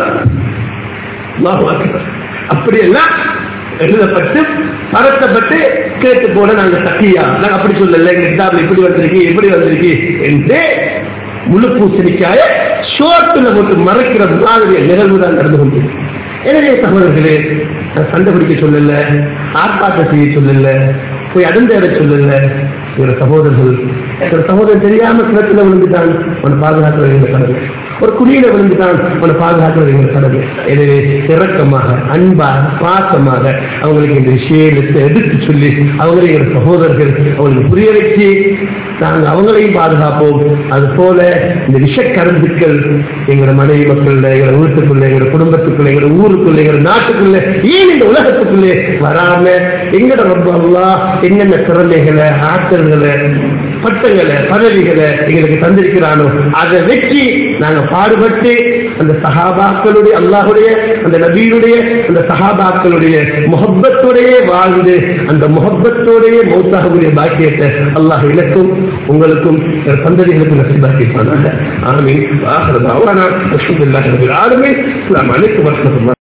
அல்லாஹ் அக்பர். அப்படியெல்லாம் எழுதப்பட்டு பரத்தப்பட்டு கேட்டு போன நாங்க சக்கியா நாங்க அப்படி சொல்லல எங்க கிதாப்ல இப்படி வந்திருக்கு எப்படி வந்திருக்கு என்று முழு பூசணிக்காய ஷோர்ட்ல போட்டு மறைக்கிற மாதிரி நிகழ்வு தான் நடந்து கொண்டு எனவே சகோதரர்களே நான் சண்டை பிடிக்க சொல்லல ஆர்ப்பாட்டம் செய்ய சொல்லல போய் அடந்தேற சொல்லல ஒரு சகோதரர்கள் ஒரு சகோதரன் தெரியாம கிணத்துல விழுந்துட்டான் அவனை பாதுகாக்கிறது எங்க கடமை ஒரு குடியில விழுந்துட்டான் அவனை பாதுகாக்கிறது எங்க கடமை எனவே இறக்கமாக அன்பாக பாசமாக அவங்களுக்கு இந்த விஷயத்தை எடுத்து சொல்லி அவங்களை எங்கள் சகோதரர்கள் அவங்களுக்கு புரிய வச்சு நாங்கள் அவங்களையும் பாதுகாப்போம் அது போல இந்த விஷக்கருந்துக்கள் எங்களோட மனைவி மக்கள்ல எங்களோட வீட்டுக்குள்ள எங்களோட குடும்பத்துக்குள்ள எங்களோட ஊருக்குள்ள எங்களோட நாட்டுக்குள்ள ஏன் இந்த உலகத்துக்குள்ளே வராம எங்களோட ரொம்ப அல்லாஹ் என்னென்ன திறமைகளை ஆற்றல்களை பட்டங்களை பதவிகளை எங்களுக்கு தந்திருக்கிறானோ அதை வச்சு நாங்க பாடுபட்டு அந்த சஹாபாக்களுடைய அல்லாஹுடைய அந்த நபியுடைய அந்த சஹாபாக்களுடைய முகப்பத்தோடையே வாழ்ந்து அந்த முகப்பத்தோடையே மௌத்தாகக்கூடிய பாக்கியத்தை அல்லாஹ் எனக்கும் உங்களுக்கும் என் சந்ததிகளுக்கும் நசிபாக்கியிருப்பாங்க ஆமீன் ஆஹ் அல்ஹம்துலில்லாஹி ரபில் ஆலமீன் அஸ்ஸலாமு அலைக்கும் வரஹ்மத்துல்லாஹி